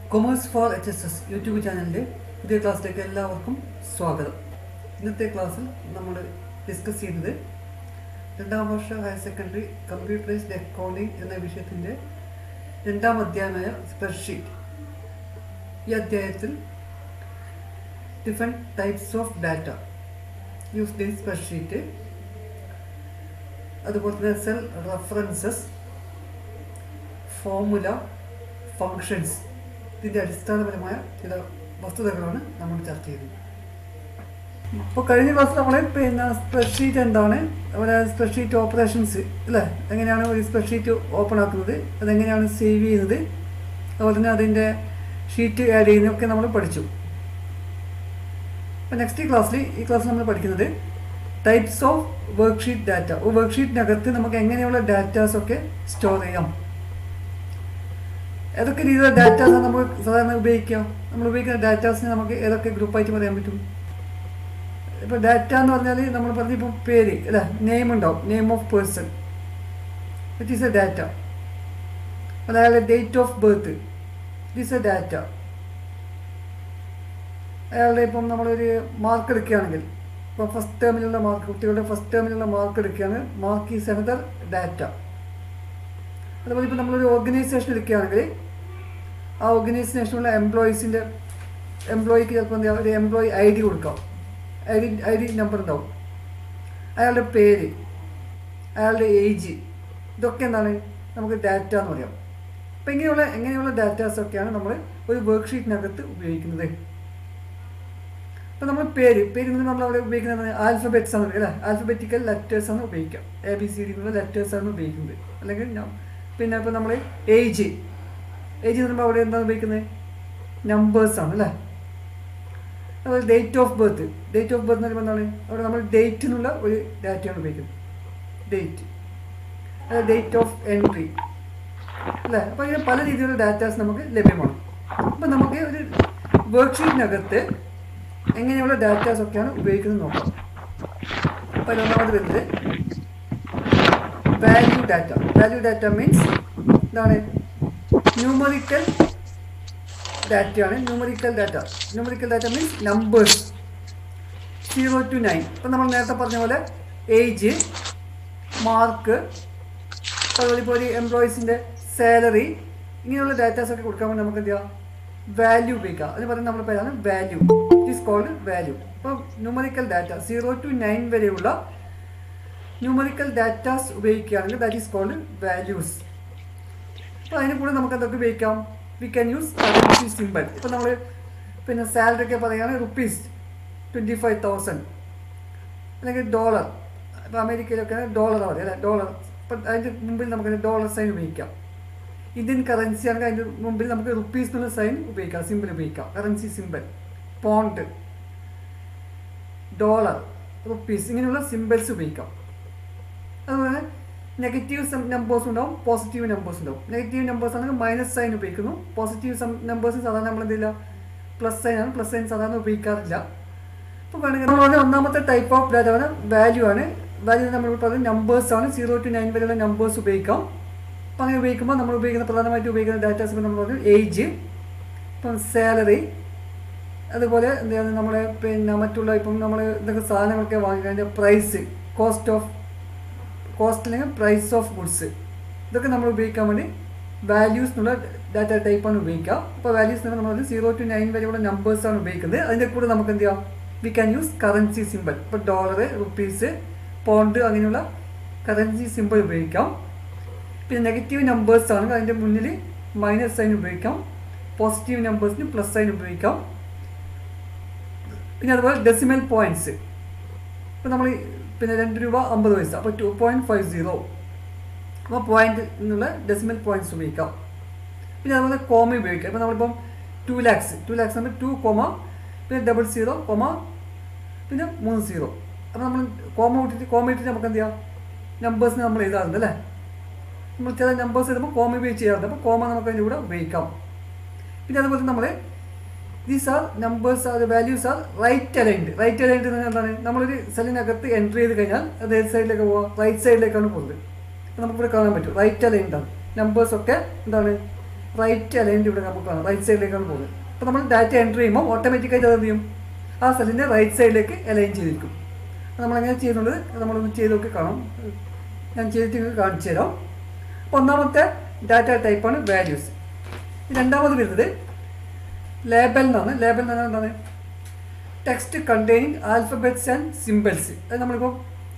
Commerce for H S S YouTube ചാനലിൻ്റെ പുതിയ ക്ലാസ്സിലേക്ക് എല്ലാവർക്കും സ്വാഗതം ഇന്നത്തെ ക്ലാസ്സിൽ നമ്മൾ ഡിസ്കസ് ചെയ്യുന്നത് രണ്ടാം വർഷ ഹയർ സെക്കൻഡറി കമ്പ്യൂട്ടറൈസ്ഡ് അക്കൗണ്ടിംഗ് എന്ന വിഷയത്തിൻ്റെ രണ്ടാം അധ്യായമായ സ്പ്രെഡ്ഷീറ്റ് ഈ അധ്യായത്തിൽ different types of data used in spreadsheet അതുപോലെ തന്നെ സെൽ റെഫറൻസസ് ഫോർമുല ഫങ്ഷൻസ് ഇതിൻ്റെ അടിസ്ഥാനപരമായ ചില വസ്തുതകളാണ് നമ്മൾ ചർച്ച ചെയ്യുന്നത് അപ്പോൾ കഴിഞ്ഞ ക്ലാസ്സിൽ നമ്മൾ പിന്നെ സ്പ്രെഡ്ഷീറ്റ് എന്താണ് അതുപോലെ സ്പ്രെഡ്ഷീറ്റ് ഓപ്പറേഷൻസ് അല്ലേ എങ്ങനെയാണ് ഒരു സ്പ്രെഡ്ഷീറ്റ് ഓപ്പൺ ആക്കുന്നത് അതെങ്ങനെയാണ് സേവ് ചെയ്യുന്നത് അതുപോലെ തന്നെ അതിൻ്റെ ഷീറ്റ് ആഡ് ചെയ്യുന്നതൊക്കെ നമ്മൾ പഠിച്ചു അപ്പോൾ നെക്സ്റ്റ് ക്ലാസ്സിൽ ഈ ക്ലാസ്സിൽ നമ്മൾ പഠിക്കുന്നത് ടൈപ്സ് ഓഫ് വർക്ക്ഷീറ്റ് ഡാറ്റ വർക്ക്ഷീറ്റിനകത്ത് നമുക്ക് എങ്ങനെയുള്ള ഡാറ്റാസ് ഒക്കെ സ്റ്റോർ ചെയ്യാം ഏതൊക്കെ രീതിയിലുള്ള ഡാറ്റാസാണ് നമ്മൾ സാധാരണ ഉപയോഗിക്കുക നമ്മൾ ഉപയോഗിക്കുന്ന ഡാറ്റാസിനെ നമുക്ക് ഏതൊക്കെ ഗ്രൂപ്പായിട്ട് പറയാൻ പറ്റും ഇപ്പോൾ ഡാറ്റ എന്ന് പറഞ്ഞാൽ നമ്മൾ പറഞ്ഞ ഇപ്പോൾ പേര് അല്ലേ നെയിം ഉണ്ടാവും name of person it is a data അയാളുടെ date of birth it is a data അയാളുടെ ഇപ്പം നമ്മളൊരു മാർക്ക് എടുക്കുകയാണെങ്കിൽ ഇപ്പോൾ ഫസ്റ്റ് ടേമിലുള്ള മാർക്ക് കുട്ടികളുടെ ഫസ്റ്റ് ടേമിലുള്ള മാർക്ക് എടുക്കുകയാണ് മാർക്ക് ഈസ് അനദർ ഡാറ്റ അതുപോലെ ഇപ്പോൾ നമ്മളൊരു ഓർഗനൈസേഷൻ എടുക്കുകയാണെങ്കിൽ ആ ഓർഗനൈസേഷനുള്ള എംപ്ലോയീസിൻ്റെ എംപ്ലോയിക്ക് ചിലപ്പോൾ എന്താ ഒരു എംപ്ലോയി ഐ ഡി കൊടുക്കാം I D I D number ഉണ്ടാവും അയാളുടെ പേര് അയാളുടെ ഏജ് ഇതൊക്കെ എന്താണ് നമുക്ക് ഡാറ്റ എന്ന് പറയാം അപ്പം ഇങ്ങനെയുള്ള എങ്ങനെയുള്ള ഡാറ്റാസൊക്കെയാണ് നമ്മൾ ഒരു വർക്ക്ഷീറ്റിനകത്ത് ഉപയോഗിക്കുന്നത് അപ്പോൾ നമ്മൾ പേര് പേര് നമ്മൾ അവിടെ ഉപയോഗിക്കുന്നത് ആൽഫബറ്റ്സ് ആണ് അല്ലേ ആൽഫബറ്റിക്കൽ ലെറ്റേഴ്സ് ആണ് ഉപയോഗിക്കാം എ ബി സി ഡി എന്നുള്ള ലെറ്റേഴ്സ് ആണ് ഉപയോഗിക്കുന്നത് അല്ലെങ്കിൽ പിന്നെ ഇപ്പോൾ നമ്മൾ ഏജ് ഏജ് എന്ന് പറയുമ്പോൾ അവിടെ എന്താണ് ഉപയോഗിക്കുന്നത് നമ്പേഴ്സ് ആണ് അല്ലേ അതുപോലെ date of birth date of birth എന്ന് പറയുമ്പോൾ എന്താണ് അവിടെ നമ്മൾ ഡേറ്റ് എന്നുള്ള ഒരു ഡാറ്റയാണ് ഉപയോഗിക്കുന്നത് ഡേറ്റ് അതായത് ഡേറ്റ് ഓഫ് എൻട്രി അല്ലേ അപ്പോൾ ഇങ്ങനെ പല രീതിയിലുള്ള ഡാറ്റാസ് നമുക്ക് ലഭ്യമാണ് അപ്പോൾ നമുക്ക് ഒരു വർക്ക്ഷീറ്റിനകത്ത് എങ്ങനെയുള്ള ഡാറ്റാസ് ഒക്കെയാണ് ഉപയോഗിക്കുന്നത് നോക്കാം അപ്പോൾ അതിലൊന്നാമത് വരുന്നത് value data value data means എന്താണ് ന്യൂമറിക്കൽ ഡാറ്റയാണ് numerical data numerical data means numbers zero to nine ഇപ്പം നമ്മൾ നേരത്തെ പറഞ്ഞ പോലെ ഏജ് മാർക്ക് അതുപോലെ ഇപ്പോൾ ഒരു എംപ്ലോയീസിൻ്റെ സാലറി ഇങ്ങനെയുള്ള ഡാറ്റാസ് ഒക്കെ കൊടുക്കാൻ വേണ്ടി നമുക്ക് എന്ത് ചെയ്യാം വാല്യൂ ഉപയോഗിക്കാം അതിന് പറയുന്നത് നമ്മുടെ പേരാണ് value it is called value അപ്പോൾ numerical data zero to nine വരെയുള്ള ന്യൂമറിക്കൽ ഡാറ്റാസ് ഉപയോഗിക്കുകയാണെങ്കിൽ ദാറ്റ് ഈസ് കോൾഡ് വാല്യൂസ് അപ്പോൾ അതിന് കൂടെ നമുക്ക് എന്തൊക്കെ ഉപയോഗിക്കാം we can use currency symbol ഇപ്പോൾ നമ്മൾ പിന്നെ സാലറി ഒക്കെ പറയുകയാണെങ്കിൽ റുപ്പീസ് ട്വൻറ്റി ഫൈവ് തൗസൻഡ് അല്ലെങ്കിൽ ഡോളർ ഇപ്പോൾ അമേരിക്കയിലൊക്കെ ഡോളർ പറയും അല്ലേ ഡോളർ ഇപ്പം അതിൻ്റെ മുമ്പിൽ നമുക്ക് ഡോളർ സൈൻ ഉപയോഗിക്കാം ഇന്ത്യൻ കറൻസി ആണെങ്കിൽ അതിൻ്റെ മുമ്പിൽ നമുക്ക് റുപ്പീസ് എന്നുള്ള സൈൻ ഉപയോഗിക്കാം സിമ്പിൾ ഉപയോഗിക്കാം currency symbol pound dollar rupees ഇങ്ങനെയുള്ള സിമ്പിൾസ് ഉപയോഗിക്കാം അതുപോലെ നെഗറ്റീവ് നമ്പേഴ്സ് ഉണ്ടാവും പോസിറ്റീവ് നമ്പേഴ്സ് ഉണ്ടാവും നെഗറ്റീവ് നമ്പേഴ്സ് ആണെങ്കിൽ മൈനസ് സൈൻ ഉപയോഗിക്കുന്നു പോസിറ്റീവ് നമ്പേഴ്സ് സാധാരണ നമ്മൾ എന്തില്ല പ്ലസ് സൈൻ ആണ് പ്ലസ് സൈൻ സാധാരണ ഉപയോഗിക്കാറില്ല അപ്പോൾ വേണമെങ്കിൽ നമ്മൾ പറഞ്ഞ ഒന്നാമത്തെ ടൈപ്പ് ഓഫ് ഡാറ്റ പറഞ്ഞാൽ വാല്യൂ ആണ് വാല്യൂ നമ്മൾ പറഞ്ഞത് നമ്പേഴ്സ് ആണ് സീറോ ടു നയൻ വരെയുള്ള നമ്പേഴ്സ് ഉപയോഗിക്കാം അപ്പോൾ അങ്ങനെ ഉപയോഗിക്കുമ്പോൾ നമ്മൾ ഉപയോഗിക്കുന്ന പ്രധാനമായിട്ട് ഉപയോഗിക്കുന്ന ഡാറ്റാസ് ഇപ്പോൾ നമ്മൾ പറഞ്ഞു ഏജ് ഇപ്പം സാലറി അതുപോലെ എന്താണ് നമ്മുടെ പിന്നെ മറ്റുള്ള ഇപ്പം നമ്മൾ എന്തൊക്കെ സാധനങ്ങളൊക്കെ വാങ്ങിക്കുക അതിൻ്റെ പ്രൈസ് കോസ്റ്റ് ഓഫ് കോസ്റ്റ് അല്ലെങ്കിൽ പ്രൈസ് ഓഫ് ഗുഡ്സ് ഇതൊക്കെ നമ്മൾ ഉപയോഗിക്കാൻ വേണ്ടി വാല്യൂസ് എന്നുള്ള ഡാറ്റ ടൈപ്പാണ് ഉപയോഗിക്കുക അപ്പോൾ വാല്യൂസ് എന്ന് നമ്മൾ സീറോ ടു നയൻ വരെയുള്ള നമ്പേഴ്സാണ് ഉപയോഗിക്കുന്നത് അതിൻ്റെ കൂടെ നമുക്ക് എന്ത് ചെയ്യാം we can use currency symbol ഇപ്പോൾ ഡോളർ റുപ്പീസ് പോണ്ട് അങ്ങനെയുള്ള കറൻസി സിമ്പിൾ ഉപയോഗിക്കാം പിന്നെ നെഗറ്റീവ് നമ്പേഴ്സ് ആണ് അതിൻ്റെ മുന്നിൽ മൈനസ് സൈൻ ഉപയോഗിക്കാം പോസിറ്റീവ് നമ്പേഴ്സിന് പ്ലസ് സൈൻ ഉപയോഗിക്കാം പിന്നെ അതുപോലെ ഡെസിമൽ പോയിൻറ്റ്സ് ഇപ്പോൾ നമ്മൾ പിന്നെ രണ്ട് രൂപ അമ്പത് പൈസ അപ്പോൾ ടു പോയിൻറ്റ് ഫൈവ് സീറോ അപ്പോൾ പോയിന്റ് എന്നുള്ള ഡെസിമൽ പോയിന്റ്സ് ഉപയോഗിക്കാം പിന്നെ അതുപോലെ കോമ ഉപയോഗിക്കാം ഇപ്പോൾ നമ്മളിപ്പം ടു ലാക്സ് ടു ലാക്സ് ആകുമ്പോൾ ടു കോമ പിന്നെ ഡബിൾ സീറോ കോമ പിന്നെ മൂന്ന് സീറോ അപ്പോൾ നമ്മൾ കോമ ഇട്ടിട്ട് കോമ ഇട്ടിട്ട് നമുക്ക് എന്ത് ചെയ്യാം നമ്പേഴ്സിന് നമ്മൾ എഴുതാറുണ്ട് അല്ലേ നമ്മൾ ചില നമ്പേഴ്സ് എഴുതുമ്പോൾ കോമ ഉപയോഗിച്ച് ചെയ്യാറുണ്ട് അപ്പോൾ കോമ നമുക്ക് അതിൻ്റെ കൂടെ ഉപയോഗിക്കാം പിന്നെ അതുപോലെ നമ്മൾ these are numbers are values are right aligned right aligned എന്ന് പറഞ്ഞാൽ എന്താണ് നമ്മളൊരു സെല്ലിനകത്ത് എൻട്രി ചെയ്ത് കഴിഞ്ഞാൽ അത് ഏത് സൈഡിലേക്ക് പോവുക റൈറ്റ് സൈഡിലേക്കാണ് പോകുന്നത് നമുക്കിവിടെ കാണാൻ പറ്റും റൈറ്റ് അലൈൻഡ് ആണ് നമ്പേഴ്സ് ഒക്കെ എന്താണ് റൈറ്റ് അലൈൻഡ് ഇവിടെ നമുക്ക് കാണാം റൈറ്റ് സൈഡിലേക്കാണ് പോകുന്നത് അപ്പോൾ നമ്മൾ ഡാറ്റ എൻ്റർ ചെയ്യുമ്പോൾ ഓട്ടോമാറ്റിക്കായിട്ട് അത് എന്ത് ചെയ്യും ആ സെല്ലിൻ്റെ റൈറ്റ് സൈഡിലേക്ക് അലൈൻ ചെയ്തിരിക്കും അപ്പോൾ നമ്മളങ്ങനെ ചെയ്യുന്നുണ്ട് നമ്മളൊന്ന് ചെയ്ത് നോക്കി കാണാം ഞാൻ ചെയ്തിട്ട് നിങ്ങൾക്ക് കാണിച്ചു തരാം അപ്പോൾ ഒന്നാമത്തെ ഡാറ്റ ടൈപ്പാണ് വാല്യൂസ് രണ്ടാമത് വരുന്നത് ലേബൽ എന്നാണ് ലേബൽ എന്ന് പറഞ്ഞാൽ എന്താണ് text containing alphabets and symbols അത് നമ്മളിപ്പോൾ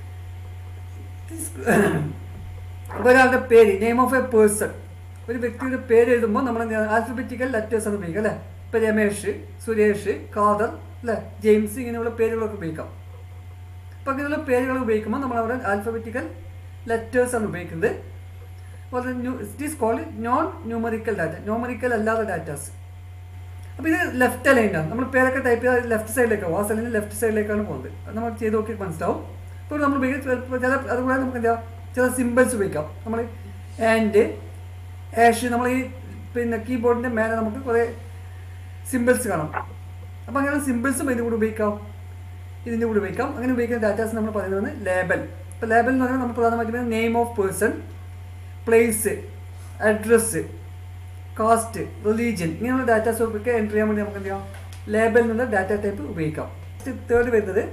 ഒരാളുടെ പേര് നെയിം ഓഫ് എ പേഴ്സൺ ഒരു വ്യക്തിയുടെ പേര് എഴുതുമ്പോൾ നമ്മൾ ആൽഫബറ്റിക്കൽ ലെറ്റേഴ്സ് ആണ് ഉപയോഗിക്കുക അല്ലേ ഇപ്പോൾ രമേഷ് സുരേഷ് ഖാദർ അല്ലേ ജെയിംസ് ഇങ്ങനെയുള്ള പേരുകളൊക്കെ ഉപയോഗിക്കാം അപ്പോൾ അങ്ങനെയുള്ള പേരുകൾ ഉപയോഗിക്കുമ്പോൾ നമ്മൾ അവിടെ ആൽഫബറ്റിക്കൽ ലെറ്റേഴ്സ് ആണ് ഉപയോഗിക്കുന്നത് അപ്പോൾ it is called non numerical data numerical അല്ലാത്ത ഡാറ്റാസ് അപ്പോൾ ഇത് ലെഫ്റ്റ് അലൈനാണ് നമ്മൾ പേരൊക്കെ ടൈപ്പ് ചെയ്താൽ ലെഫ്റ്റ് സൈഡിലേക്കാവും ആ സെല്ലിന് ലെഫ്റ്റ് സൈഡിലേക്കാണ് പോകുന്നത് അത് നമ്മൾ ചെയ്ത് നോക്കി മനസ്സിലാവും ഇപ്പോൾ നമ്മൾ ഉപയോഗിക്കുക ചില അതുപോലെ നമുക്ക് എന്താ ചില സിമ്പിൾസ് ഉപയോഗിക്കാം നമ്മൾ ആൻഡ് ആഷ് നമ്മൾ ഈ പിന്നെ കീബോർഡിൻ്റെ മേലെ നമുക്ക് കുറേ സിമ്പിൾസ് കാണാം അപ്പോൾ അങ്ങനെ സിമ്പിൾസും ഇതിൻ്റെ കൂടെ ഉപയോഗിക്കാം ഇതിൻ്റെ കൂടെ ഉപയോഗിക്കാം അങ്ങനെ ഉപയോഗിക്കുന്ന ഡാറ്റാസ് നമ്മൾ പറയുന്നത് ലേബൽ ഇപ്പോൾ ലേബൽ എന്ന് പറഞ്ഞാൽ നമ്മൾ പ്രധാനമായിട്ടും name of person place address caste religion ഇങ്ങനെയുള്ള ഡാറ്റാസ് ഒക്കെ എൻ്റർ ചെയ്യാൻ വേണ്ടി നമുക്ക് എന്ത് ചെയ്യാം ലേബൽ എന്നുള്ള ഡാറ്റ ടൈപ്പ് ഉപയോഗിക്കാം തേർഡ് വരുന്നത്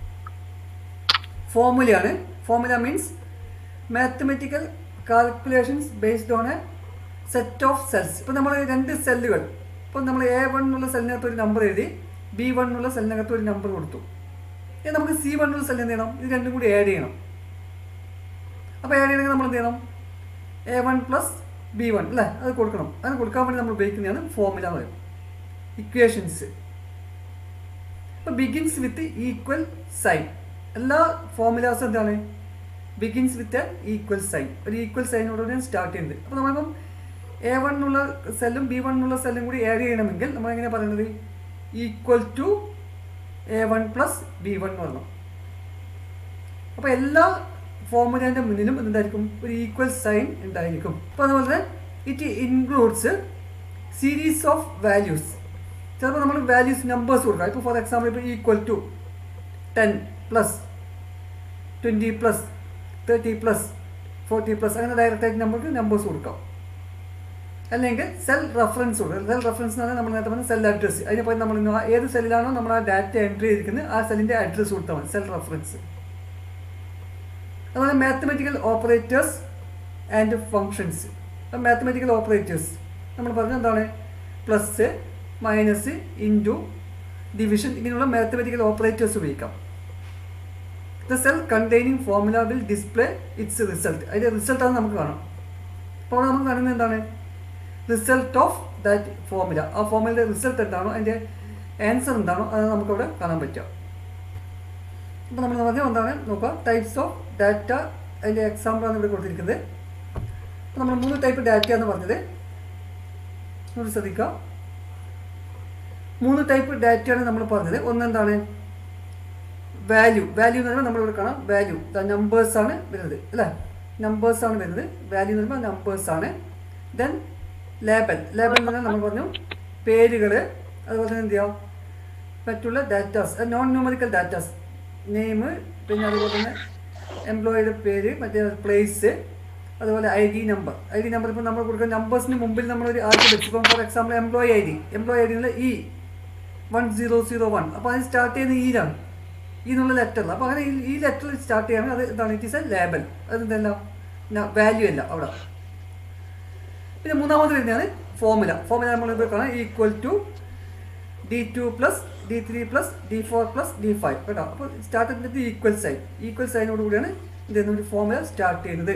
ഫോർമുലയാണ് formula means mathematical calculations based on a set of cells ഇപ്പോൾ നമ്മൾ രണ്ട് സെല്ലുകൾ ഇപ്പോൾ നമ്മൾ എ വൺ എന്നുള്ള സെല്ലിനകത്ത് ഒരു നമ്പർ എഴുതി ബി വൺ എന്നുള്ള സെല്ലിനകത്ത് ഒരു നമ്പർ കൊടുത്തു ഇനി നമുക്ക് സി വൺ എന്നുള്ള സെല്ലിൽ എന്ത് ചെയ്യണം ഇത് രണ്ടും കൂടി ആഡ് ചെയ്യണം അപ്പോൾ ആഡ് ചെയ്യണമെങ്കിൽ നമ്മൾ എന്ത് ചെയ്യണം A one plus B one അല്ലേ അത് കൊടുക്കണം അത് കൊടുക്കാൻ വേണ്ടി നമ്മൾ ഉപയോഗിക്കുന്നതാണ് ഫോർമുല എന്ന് പറയും ഇക്വേഷൻസ് ഇപ്പോൾ ബിഗിൻസ് വിത്ത് ഈക്വൽ സൈൻ എല്ലാ ഫോർമുലാസും എന്താണ് ബിഗിൻസ് വിത്ത് ഈക്വൽ സൈൻ ഒരു ഈക്വൽ സൈനോടുകൂടിയാണ് സ്റ്റാർട്ട് ചെയ്യുന്നത് അപ്പോൾ നമ്മളിപ്പം എ വൺ എന്നുള്ള സെല്ലും ബി വൺ എന്നുള്ള സെല്ലും കൂടി ആഡ് ചെയ്യണമെങ്കിൽ നമ്മൾ എങ്ങനെ പറയുന്നത് equal to A one plus B one എന്ന് പറഞ്ഞു അപ്പോൾ എല്ലാ ഫോർമുലേൻ്റെ മുന്നിലും എന്തായിരിക്കും ഒരു ഈക്വൽ സൈൻ ഉണ്ടായിരിക്കും അപ്പോൾ അതുപോലെ തന്നെ it includes series of values ചിലപ്പോൾ നമ്മൾ വാല്യൂസ് നമ്പേഴ്സ് കൊടുക്കാം ഇപ്പോൾ ഫോർ എക്സാമ്പിൾ ഇപ്പോൾ equal to ten plus twenty plus thirty plus forty plus അങ്ങനെ ഡയറക്റ്റായിട്ട് നമുക്ക് നമ്പേഴ്സ് കൊടുക്കാം അല്ലെങ്കിൽ സെൽ റെഫറൻസ് കൊടുക്കുക സെൽ റെഫറൻസ് എന്ന് പറഞ്ഞാൽ നമ്മൾ നേരത്തെ പറഞ്ഞ സെൽ അഡ്രസ്സ് അതിനെ പോയി നമ്മൾ ഇന്ന് ആ ഏത് സെല്ലിലാണോ നമ്മൾ ആ ഡാറ്റ എൻട്രി ചെയ്തിരിക്കുന്നത് ആ സെല്ലിൻ്റെ അഡ്രസ്സ് കൊടുത്താൽ മതി സെൽ റെഫറൻസ് അതുപോലെ mathematical operators and functions mathematical operators നമ്മൾ പറഞ്ഞത് എന്താണ് പ്ലസ് മൈനസ് ഇൻറ്റു ഡിവിഷൻ ഇങ്ങനെയുള്ള മാത്തമെറ്റിക്കൽ ഓപ്പറേറ്റേഴ്സ് ഉപയോഗിക്കാം the cell containing formula will display its result അതിൻ്റെ റിസൾട്ടാണ് നമുക്ക് കാണാം അപ്പോൾ അവിടെ നമുക്ക് കാണുന്നത് എന്താണ് റിസൾട്ട് ഓഫ് ദാറ്റ് ഫോർമുല ആ ഫോർമുലയുടെ റിസൾട്ട് എന്താണോ അതിൻ്റെ ആൻസർ എന്താണോ അത് നമുക്കവിടെ കാണാൻ പറ്റുക അപ്പോൾ നമ്മൾ പറഞ്ഞ എന്താണ് നോക്കുക ടൈപ്സ് ഓഫ് ഡാറ്റ അതിൻ്റെ എക്സാമ്പിളാണ് ഇവിടെ കൊടുത്തിരിക്കുന്നത് അപ്പോൾ നമ്മൾ മൂന്ന് ടൈപ്പ് ഡാറ്റ എന്ന് പറഞ്ഞത് നമ്മൾ ശ്രദ്ധിക്കുക മൂന്ന് ടൈപ്പ് ഡാറ്റയാണ് നമ്മൾ പറഞ്ഞത് ഒന്നെന്താണ് വാല്യൂ വാല്യൂ എന്ന് പറയുമ്പോൾ നമ്മളിവിടെ കാണാം വാല്യൂ നമ്പേഴ്സ് ആണ് വരുന്നത് അല്ലേ നമ്പേഴ്സ് ആണ് വരുന്നത് വാല്യൂ എന്ന് പറയുമ്പോൾ നമ്പേഴ്സ് ആണ് ദെൻ ലേബൽ ലേബൽ എന്ന് പറഞ്ഞാൽ നമ്മൾ പറഞ്ഞു പേരുകൾ അതുപോലെ തന്നെ എന്ത് ചെയ്യാം മറ്റുള്ള datas non numerical datas name പിന്നെ അതുപോലെ തന്നെ എംപ്ലോയിയുടെ പേര് മറ്റേ പ്ലേസ് അതുപോലെ I D number I D number ഇപ്പോൾ നമ്മൾ കൊടുക്കുന്ന നമ്പേഴ്സിന് മുമ്പിൽ നമ്മളൊരു ആദ്യം വെച്ച് ഇപ്പം for example employee I D employee I ഡിയിൽ E one zero zero one അപ്പോൾ അതിന് സ്റ്റാർട്ട് ചെയ്യുന്ന ഈലാണ് ഈ എന്നുള്ള ലെറ്റർ അപ്പോൾ അങ്ങനെ ഈ ലെറ്റർ സ്റ്റാർട്ട് ചെയ്യണം അത് എന്താണ് ഇറ്റ് ഈസ് എ ലേബൽ അത് എന്തല്ല വാല്യൂ അല്ല അവിടെ പിന്നെ മൂന്നാമത് വരുന്നതാണ് ഫോർമുല ഫോർമുല നമ്മൾ ഇപ്പോൾ കാണാം equal to D two plus D three plus D four plus D five കേട്ടോ അപ്പോൾ സ്റ്റാർട്ട് ചെയ്യുന്നത് ഈക്വൽ സൈൻ ഈക്വൽ സൈനോട് കൂടിയാണ് ഇത് ഒരു ഫോർമുല സ്റ്റാർട്ട് ചെയ്യുന്നത്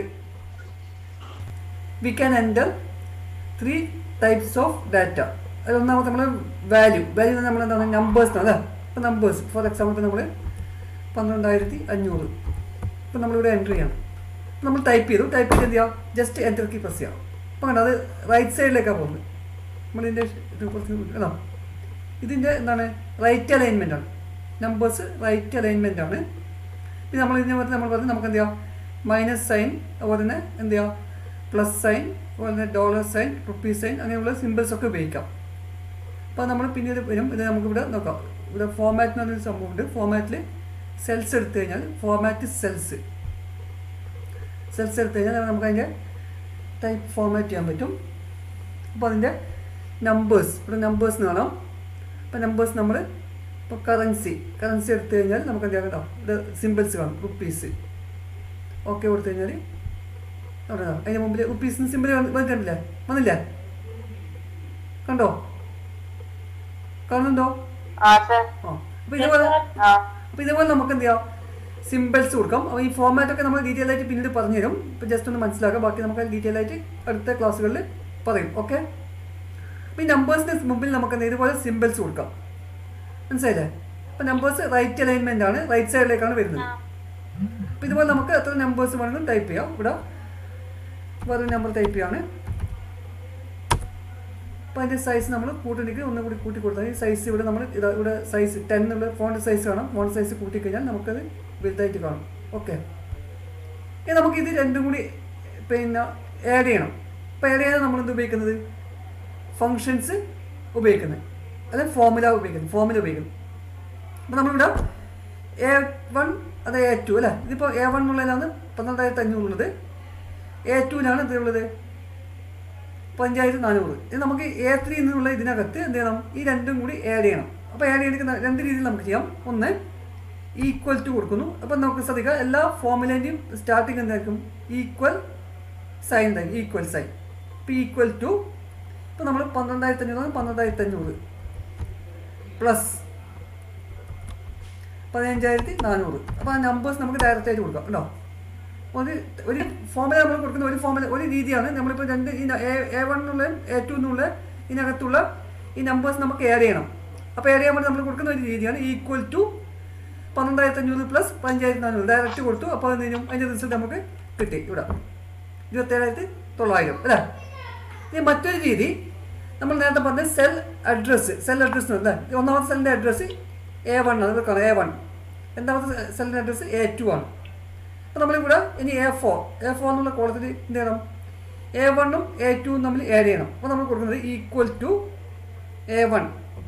we can enter three types of data അതിൽ ഒന്നാമത്തെ നമ്മൾ വാല്യൂ വാല്യൂ നമ്മൾ എന്താണ് നമ്പേഴ്സ് അല്ലേ ഇപ്പോൾ നമ്പേഴ്സ് ഫോർ എക്സാമ്പിൾ ഇപ്പോൾ നമ്മൾ പന്ത്രണ്ടായിരത്തി അഞ്ഞൂറ് ഇപ്പോൾ നമ്മളിവിടെ എൻ്റർ ചെയ്യണം അപ്പോൾ നമ്മൾ ടൈപ്പ് ചെയ്തു ടൈപ്പ് ചെയ്ത് എന്ത് ചെയ്യാം ജസ്റ്റ് എൻ്റർ കീ പ്രസ് ചെയ്യാം അപ്പോൾ കണ്ടോ അത് റൈറ്റ് സൈഡിലേക്കാണ് പോകുന്നത് നമ്മളിതിൻ്റെ ഇത് കുറച്ച് കേട്ടോ ഇതിൻ്റെ എന്താണ് റൈറ്റ് അലൈൻമെൻ്റ് ആണ് നമ്പേഴ്സ് റൈറ്റ് അലൈൻമെൻ്റ് ആണ് പിന്നെ നമ്മൾ ഇതിനെ പറ്റി നമ്മൾ പറഞ്ഞ് നമുക്ക് എന്ത് ചെയ്യാം മൈനസ് സൈൻ അതുപോലെ തന്നെ എന്ത് ചെയ്യാം പ്ലസ് സൈൻ അതുപോലെ തന്നെ ഡോളർ സൈൻ റുപ്പീസ് സൈൻ അങ്ങനെയുള്ള സിമ്പിൾസ് ഒക്കെ ഉപയോഗിക്കാം അപ്പോൾ നമ്മൾ പിന്നീട് വരും ഇത് നമുക്കിവിടെ നോക്കാം ഇവിടെ ഫോമാറ്റ് എന്ന് പറഞ്ഞൊരു സംഭവമുണ്ട് ഫോമാറ്റിൽ സെൽസ് എടുത്തു കഴിഞ്ഞാൽ ഫോമാറ്റ് സെൽസ് സെൽസ് എടുത്തു കഴിഞ്ഞാൽ നമുക്ക് അതിൻ്റെ ടൈപ്പ് ഫോമാറ്റ് ചെയ്യാൻ പറ്റും അപ്പോൾ അതിൻ്റെ നമ്പേഴ്സ് ഇവിടെ നമ്പേഴ്സ് കാണാം അപ്പോൾ നമ്പേഴ്സ് നമ്മൾ ഇപ്പോൾ കറൻസി കറൻസി എടുത്തു കഴിഞ്ഞാൽ നമുക്ക് എന്താ കേട്ടോ ഇത് സിമ്പിൾസ് കാണും റുപ്പീസ് ഓക്കെ കൊടുത്തു കഴിഞ്ഞാൽ അവിടെ ഇതാ. അതിന് മുമ്പിൽ റുപ്പീസിന് സിമ്പിൾ വന്നിട്ടില്ലേ വന്നില്ലേ കണ്ടോ കാണുന്നുണ്ടോ ആ സർ ആ അപ്പോൾ ഇതുപോലെ ആ അപ്പോൾ ഇതുപോലെ നമുക്ക് എന്ത് ചെയ്യാം സിമ്പിൾസ് കൊടുക്കാം അപ്പോൾ ഈ ഫോമാറ്റ് ഒക്കെ നമ്മൾ ഡീറ്റെയിൽ ആയിട്ട് പിന്നീട് പറഞ്ഞു തരും ഇപ്പോൾ ജസ്റ്റ് ഒന്ന് മനസ്സിലാക്കാം ബാക്കി നമുക്ക് ഡീറ്റെയിൽ ആയിട്ട് അടുത്ത ക്ലാസ്സുകളിൽ പറയും ഓക്കെ അപ്പോൾ ഈ നമ്പേഴ്സിന് മുമ്പിൽ നമുക്ക് എന്ത് ഇതുപോലെ സിമ്പിൾസ് കൊടുക്കാം മനസ്സിലായില്ലേ അപ്പോൾ നമ്പേഴ്സ് റൈറ്റ് അലൈൻമെൻ്റ് ആണ് റൈറ്റ് സൈഡിലേക്കാണ് വരുന്നത് അപ്പോൾ ഇതുപോലെ നമുക്ക് എത്ര നമ്പേഴ്സ് വേണമെങ്കിലും ടൈപ്പ് ചെയ്യാം ഇവിടെ വേറൊരു നമ്പർ ടൈപ്പ് ചെയ്യാണ് അപ്പോൾ അതിൻ്റെ സൈസ് നമ്മൾ കൂട്ടിലേക്ക് ഒന്നും കൂടി കൂട്ടി കൊടുത്താൽ ഈ സൈസ് ഇവിടെ നമ്മൾ ഇതാ ഇവിടെ സൈസ് ടെൻ എന്നുള്ള ഫോണ്ട് സൈസ് കാണാം ഫോണ്ട് സൈസ് കൂട്ടിക്കഴിഞ്ഞാൽ നമുക്കത് വലുതായിട്ട് കാണും ഓക്കെ ഇനി നമുക്ക് ഇത് രണ്ടും കൂടി പിന്നെ ആഡ് ചെയ്യണം അപ്പോൾ ആഡ് ചെയ്യാൻ നമ്മൾ എന്ത് ഉപയോഗിക്കുന്നത് ഫങ്ഷൻസ് ഉപയോഗിക്കുന്നത് അല്ലെങ്കിൽ ഫോമുല ഉപയോഗിക്കുന്നത് ഫോമുല ഉപയോഗിക്കുന്നത് അപ്പോൾ നമ്മളിവിടെ എ വൺ അത് എ ടു അല്ലേ ഇതിപ്പോൾ എ വൺ എന്നുള്ളതിലാണ് പന്ത്രണ്ടായിരത്തി അഞ്ഞൂറുള്ളത് എ ടുവിനാണ് എന്തുള്ളത് പഞ്ചായത്ത് നാനൂറ് ഇത് നമുക്ക് എ ത്രീ എന്നുള്ള ഇതിനകത്ത് എന്ത് ചെയ്യണം ഈ രണ്ടും കൂടി ആഡ് ചെയ്യണം അപ്പോൾ ആഡ് ചെയ്യണമെങ്കിൽ രണ്ട് രീതിയിൽ നമുക്ക് ചെയ്യാം ഒന്ന് ഈക്വൽ ടു കൊടുക്കുന്നു അപ്പോൾ നമുക്ക് ശ്രദ്ധിക്കാം എല്ലാ ഫോമുലേൻ്റെയും സ്റ്റാർട്ടിങ് എന്തായിരിക്കും ഈക്വൽ സൈൻ തന്നെ ഈക്വൽ സൈൻ ഇപ്പോൾ ഈക്വൽ ടു ഇപ്പോൾ നമ്മൾ പന്ത്രണ്ടായിരത്തി അഞ്ഞൂറ് പന്ത്രണ്ടായിരത്തി അഞ്ഞൂറ് പ്ലസ് പതിനഞ്ചായിരത്തി നാനൂറ് അപ്പോൾ ആ നമ്പേഴ്സ് നമുക്ക് ഡയറക്റ്റ് ആയിട്ട് കൊടുക്കാം കേട്ടോ ഒരു ഒരു ഫോമുല നമ്മൾ കൊടുക്കുന്ന ഒരു ഫോമുല ഒരു രീതിയാണ് നമ്മളിപ്പോൾ രണ്ട് ഈ എ വൺ എന്നുള്ള എ ടു എന്നുള്ള ഇതിനകത്തുള്ള ഈ നമ്പേഴ്സ് നമുക്ക് ആഡ് ചെയ്യണം അപ്പോൾ ആഡ് ചെയ്യാൻ വേണ്ടി നമ്മൾ കൊടുക്കുന്ന ഒരു രീതിയാണ് ഈക്വൽ ടു പന്ത്രണ്ടായിരത്തി അഞ്ഞൂറ് പ്ലസ് പതിനഞ്ചായിരത്തി നാനൂറ് ഡയറക്റ്റ് കൊടുത്തു അപ്പോൾ അതിനും അതിൻ്റെ റിസൾട്ട് നമുക്ക് കിട്ടി ഇവിടെ ഇരുപത്തേഴായിരത്തി തൊള്ളായിരം അല്ലേ ഇനി മറ്റൊരു രീതി നമ്മൾ നേരത്തെ പറഞ്ഞ സെൽ അഡ്രസ്സ് സെൽ അഡ്രസ്സ് അല്ലേ ഒന്നാമത്തെ സെല്ലിൻ്റെ അഡ്രസ്സ് എ വൺ ആണ് ഇത് കാണാം എ വൺ രണ്ടാമത്തെ സെല്ലിൻ്റെ അഡ്രസ്സ് എ ടു ആണ് അപ്പോൾ നമ്മളിവിടെ ഇനി എ ഫോർ എ ഫോർ എന്നുള്ള കോളത്തിൽ എന്ത് ചെയ്യണം എ വണ്ണും എ ടുവും തമ്മിൽ ആഡ് ചെയ്യണം അപ്പോൾ നമ്മൾ കൊടുക്കുന്നത് equal to A one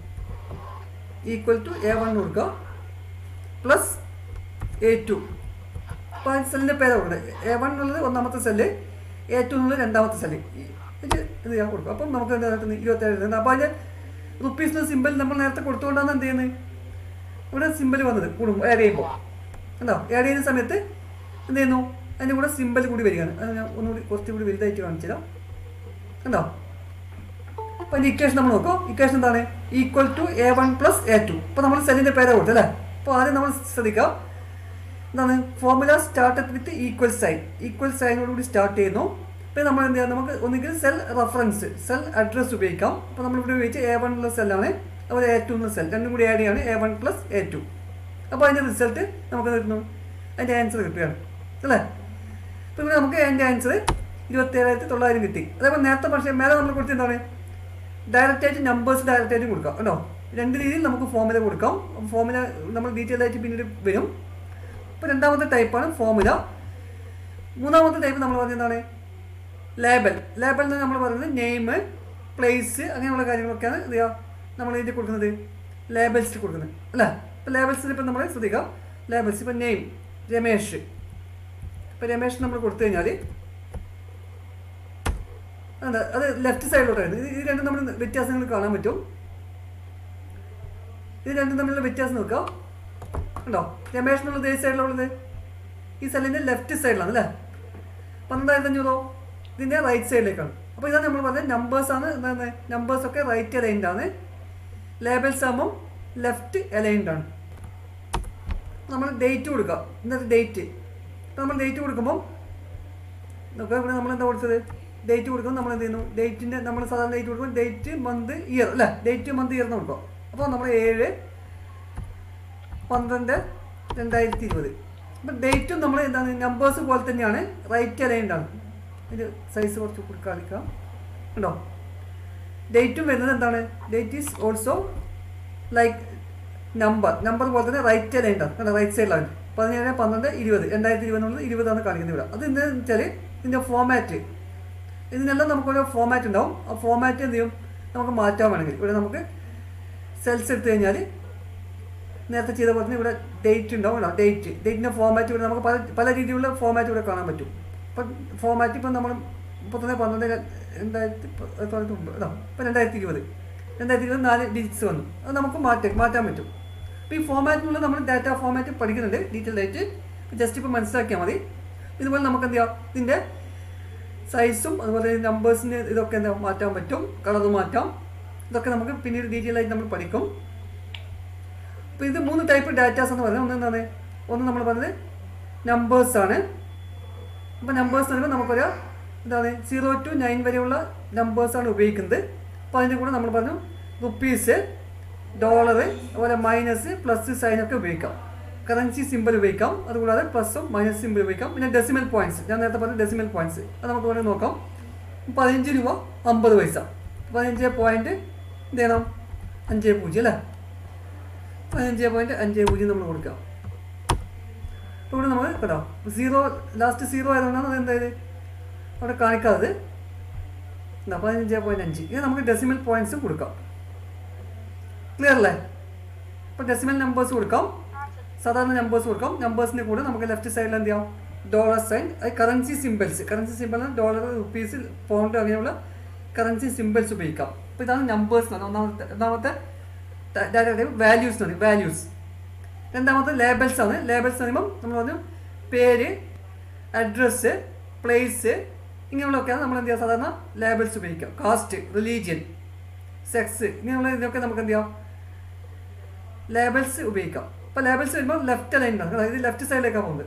equal to A one കൊടുക്കുക പ്ലസ് എ ടു അപ്പോൾ ആ സെല്ലിൻ്റെ പേര് കൊടുക്കുന്നത് എ വൺ എന്നുള്ളത് ഒന്നാമത്തെ സെല്ല് എ ടു എന്നുള്ളത് രണ്ടാമത്തെ സെല്ല് ഇത് ഇത് ഞാൻ കൊടുക്കും അപ്പം നമുക്ക് എന്താ കിട്ടുന്നത് ഇരുപത്തേഴ് കിട്ടുന്നത് അപ്പോൾ അതിൻ്റെ റുപ്പീസിൻ്റെ സിമ്പിൾ നമ്മൾ നേരത്തെ കൊടുത്തുകൊണ്ടാണ് എന്ത് ചെയ്യുന്നത് ഇവിടെ സിമ്പിൾ വന്നത് കൂടും ആഡ് ചെയ്യുമ്പോൾ കണ്ടോ ആഡ് ചെയ്യുന്ന സമയത്ത് എന്ത് ചെയ്യുന്നു അതിൻ്റെ കൂടെ സിമ്പിൾ കൂടി വരികയാണ് അത് ഞാൻ ഒന്നുകൂടി കുറച്ചുകൂടി വലുതായിട്ട് കാണിച്ചു തരാം കണ്ടോ അപ്പോൾ അതിൻ്റെ ഇക്വേഷൻ നമ്മൾ നോക്കും ഇക്വേഷൻ എന്താണ് equal to A one plus A two ഇപ്പോൾ നമ്മൾ സെല്ലിൻ്റെ പേരാ കൊടുത്തു അല്ലേ അപ്പോൾ ആദ്യം നമ്മൾ ശ്രദ്ധിക്കാം എന്താണ് formula started with equal sign equal സൈനോടുകൂടി സ്റ്റാർട്ട് ചെയ്യുന്നു അപ്പോൾ നമ്മൾ എന്ത് ചെയ്യാം നമുക്ക് ഒന്നുകിൽ സെൽ റെഫറൻസ് സെൽ അഡ്രസ്സ് ഉപയോഗിക്കാം അപ്പോൾ നമ്മളിവിടെ ഉപയോഗിച്ച് എ വൺ ഉള്ള സെല്ലാണ് അതുപോലെ എ ടു എന്ന സെൽ രണ്ടും കൂടി ആഡ് ചെയ്യാണ് A one plus A two അപ്പോൾ അതിൻ്റെ റിസൾട്ട് നമുക്ക് കിട്ടുന്നു അതിൻ്റെ ആൻസർ കിട്ടുകയാണ് അല്ലേ അപ്പോൾ ഇവിടെ നമുക്ക് അതിൻ്റെ ആൻസർ ഇരുപത്തേഴായിരത്തി തൊള്ളായിരം കിട്ടി അതേപോലെ നേരത്തെ പക്ഷേ മേലെ നമ്മൾ കൊടുത്ത എന്താണ് ഡയറക്റ്റ് ആയിട്ട് നമ്പേഴ്സ് ഡയറക്റ്റ് ആയിട്ട് കൊടുക്കാം കേട്ടോ രണ്ട് രീതിയിൽ നമുക്ക് ഫോമുല കൊടുക്കാം ഫോമുല നമ്മൾ ഡീറ്റെയിൽ ആയിട്ട് പിന്നീട് വരും അപ്പോൾ രണ്ടാമത്തെ ടൈപ്പാണ് ഫോമുല മൂന്നാമത്തെ ടൈപ്പ് നമ്മൾ പറഞ്ഞത് എന്താണ് ലേബൽ ലേബൽ എന്ന് നമ്മൾ പറയുന്നത് നെയിം പ്ലേസ് അങ്ങനെയുള്ള കാര്യങ്ങളൊക്കെയാണ് എന്ത് ചെയ്യുക നമ്മൾ ഇതിൽ കൊടുക്കുന്നത് ലേബൽസിൽ കൊടുക്കുന്നത് അല്ലേ ഇപ്പോൾ ലേബൽസിൽ ഇപ്പം നമ്മൾ ശ്രദ്ധിക്കാം ലേബൽസ് ഇപ്പം നെയിം രമേഷ് ഇപ്പോൾ രമേഷ് നമ്മൾ കൊടുത്തു കഴിഞ്ഞാൽ അതെ അത് ലെഫ്റ്റ് സൈഡിലോട്ടായിരുന്നു ഇത് ഇത് രണ്ടും നമ്മൾ വ്യത്യാസങ്ങൾ കാണാൻ പറ്റും ഇത് രണ്ടും തമ്മിലുള്ള വ്യത്യാസം നോക്കാം ഉണ്ടോ രമേഷ് എന്നുള്ളത് ഏത് സൈഡിലുള്ളത് ഈ സെല്ലിൻ്റെ ലെഫ്റ്റ് സൈഡിലാണ് അല്ലേ പന്ത്രണ്ടായിരത്തി അഞ്ഞൂറോ ഇതിൻ്റെ റൈറ്റ് സൈഡിലേക്കാണ് അപ്പോൾ ഇതാണ് നമ്മൾ പറഞ്ഞത് നമ്പേഴ്സാണ് എന്താണ് നമ്പേഴ്സ് ഒക്കെ റൈറ്റ് അലൈൻഡ് ആണ് ലേബൽസ് ആകുമ്പം ലെഫ്റ്റ് അലൈൻഡ് ആണ് നമ്മൾ ഡേറ്റ് കൊടുക്കുക ഇന്നത്തെ ഡേറ്റ് നമ്മൾ ഡേറ്റ് കൊടുക്കുമ്പം നോക്കുക ഇവിടെ നമ്മൾ എന്താ കൊടുത്തത് ഡേറ്റ് കൊടുക്കുമ്പോൾ നമ്മൾ എന്ത് ചെയ്യുന്നു ഡേറ്റിൻ്റെ നമ്മൾ സാധാരണ ഡേറ്റ് കൊടുക്കുമ്പോൾ ഡേറ്റ് മന്ത് ഇയർ അല്ലേ ഡേറ്റ് മന്ത് ഇയർ എന്ന് കൊടുക്കുക അപ്പോൾ നമ്മൾ ഏഴ് പന്ത്രണ്ട് രണ്ടായിരത്തി ഇരുപത് അപ്പം ഡേറ്റും നമ്മൾ എന്താണ് നമ്പേഴ്സ് പോലെ തന്നെയാണ് റൈറ്റ് അലൈൻഡ് ആണ് ഇതിൻ്റെ സൈസ് കുറച്ച് കൂടി കാണിക്കാം ഉണ്ടോ ഡേറ്റും വരുന്നത് എന്താണ് date is also like number number പോലെ തന്നെ റൈറ്റ് അലൈൻഡ് ആണ് കണ്ടോ റൈറ്റ് സൈഡിലാണ് പതിനേഴ് പന്ത്രണ്ട് ഇരുപത് രണ്ടായിരത്തി ഇരുപത് എന്നുള്ളത് ഇരുപതാണ് കാണിക്കുന്നത് ഇവിടെ അത് എന്താണെന്ന് വെച്ചാൽ ഇതിൻ്റെ ഫോമാറ്റ് ഇതിനെല്ലാം നമുക്കൊരു ഫോമാറ്റ് ഉണ്ടാവും ആ ഫോമാറ്റ് എന്ത് ചെയ്യും നമുക്ക് മാറ്റാൻ വേണമെങ്കിൽ ഇവിടെ നമുക്ക് സെൽസ് എടുത്തു കഴിഞ്ഞാൽ നേരത്തെ ചെയ്ത പോലെ തന്നെ ഇവിടെ ഡേറ്റ് ഉണ്ടാവും കേട്ടോ ഡേറ്റ് ഡേറ്റിൻ്റെ ഫോമാറ്റ് ഇവിടെ നമുക്ക് പല പല രീതിയിലുള്ള ഫോമാറ്റ് ഇവിടെ കാണാൻ പറ്റും ഇപ്പം ഫോമാറ്റ് ഇപ്പം നമ്മൾ മുപ്പത്തൊന്ന് പന്ത്രണ്ട് രണ്ടായിരത്തി തൊള്ളായിരത്തി മുമ്പ് ഇതാ ഇപ്പം രണ്ടായിരത്തി ഇരുപത് രണ്ടായിരത്തി ഇരുപത് നാല് ഡിജിറ്റ്സ് വന്നു അത് നമുക്ക് മാറ്റാം മാറ്റാൻ പറ്റും അപ്പോൾ ഈ ഫോമാറ്റിനുള്ള നമ്മൾ ഡാറ്റ ഫോമാറ്റ് പഠിക്കുന്നുണ്ട് ഡീറ്റെയിൽ ആയിട്ട് ജസ്റ്റ് ഇപ്പോൾ മനസ്സിലാക്കിയാൽ മതി ഇതുപോലെ നമുക്ക് എന്ത് ചെയ്യാം ഇതിൻ്റെ സൈസും അതുപോലെ നമ്പേഴ്സിന് ഇതൊക്കെ എന്താ മാറ്റാൻ പറ്റും കളർ മാറ്റാം ഇതൊക്കെ നമുക്ക് പിന്നീട് ഡീറ്റെയിൽ ആയിട്ട് നമ്മൾ പഠിക്കും അപ്പോൾ ഇത് മൂന്ന് ടൈപ്പ് ഡാറ്റാസ് എന്ന് പറയുന്നത് ഒന്ന് എന്താണ് ഒന്ന് നമ്മൾ പറഞ്ഞത് നമ്പേഴ്സ് ആണ് അപ്പോൾ നമ്പേഴ്സ് എന്ന് പറയുമ്പോൾ നമുക്കൊരു എന്താണ് സീറോ ടു നയൻ വരെയുള്ള നമ്പേഴ്സാണ് ഉപയോഗിക്കുന്നത് അപ്പോൾ അതിൻ്റെ കൂടെ നമ്മൾ പറഞ്ഞു റുപ്പീസ് ഡോളർ അതുപോലെ മൈനസ് പ്ലസ് സൈനൊക്കെ ഉപയോഗിക്കാം കറൻസി സിമ്പിൾ ഉപയോഗിക്കാം അതുകൂടാതെ പ്ലസും മൈനസ് സിമ്പിൾ ഉപയോഗിക്കാം പിന്നെ ഡെസിമൽ പോയിന്റ്സ് ഞാൻ നേരത്തെ പറഞ്ഞ ഡെസിമൽ പോയിന്റ്സ് അത് നമുക്ക് വേണമെങ്കിൽ നോക്കാം പതിനഞ്ച് രൂപ അമ്പത് പൈസ പതിനഞ്ച് പോയിന്റ് എന്ത് ചെയ്യണം അഞ്ച് പൂജ്യം അല്ലേ പതിനഞ്ച് പോയിന്റ് അഞ്ച് പൂജ്യം നമ്മൾ കൊടുക്കാം അപ്പോൾ ഇവിടെ നമ്മൾ കേട്ടോ സീറോ ലാസ്റ്റ് സീറോ ആയതുകൊണ്ടാണ് അത് എന്തായത് അവിടെ കാണിക്കാത്തത് എന്താ പതിനഞ്ച് പോയിന്റ് അഞ്ച് ഇത് നമുക്ക് ഡെസിമൽ പോയിന്റ്സും കൊടുക്കാം ക്ലിയർ അല്ലേ അപ്പോൾ ഡെസിമൽ നമ്പേഴ്സ് കൊടുക്കാം സാധാരണ നമ്പേഴ്സ് കൊടുക്കാം നമ്പേഴ്സിൻ്റെ കൂടെ നമുക്ക് ലെഫ്റ്റ് സൈഡിൽ എന്ത് ചെയ്യാം ഡോളർ സൈൻ അത് currency symbols currency symbol dollar rupees pound അങ്ങനെയുള്ള കറൻസി സിമ്പിൾസ് ഉപയോഗിക്കാം അപ്പോൾ ഇതാണ് നമ്പേഴ്സ് എന്ന് പറഞ്ഞാൽ ഒന്നാമത്തെ ഒന്നാമത്തെ ഡാറ്റയുടെ വാല്യൂസ് എന്ന് പറയും വാല്യൂസ് രണ്ടാമത്തെ ലേബൽസ് ആണ് ലേബൽസ് എന്ന് പറയുമ്പോൾ നമ്മൾ പറഞ്ഞു പേര് അഡ്രസ്സ് പ്ലേസ് ഇങ്ങനെയുള്ളതൊക്കെയാണ് നമ്മൾ എന്ത് ചെയ്യുക സാധാരണ ലേബൽസ് ഉപയോഗിക്കുക കാസ്റ്റ് റിലീജിയൻ സെക്സ് ഇങ്ങനെയുള്ള ഇതിനൊക്കെ നമുക്ക് എന്ത് ചെയ്യാം ലേബൽസ് ഉപയോഗിക്കാം ഇപ്പോൾ ലേബൽസ് വരുമ്പോൾ ലെഫ്റ്റ് അലൈൻ ആണ് അതായത് ലെഫ്റ്റ് സൈഡിലേക്കാണ് പോകുന്നത്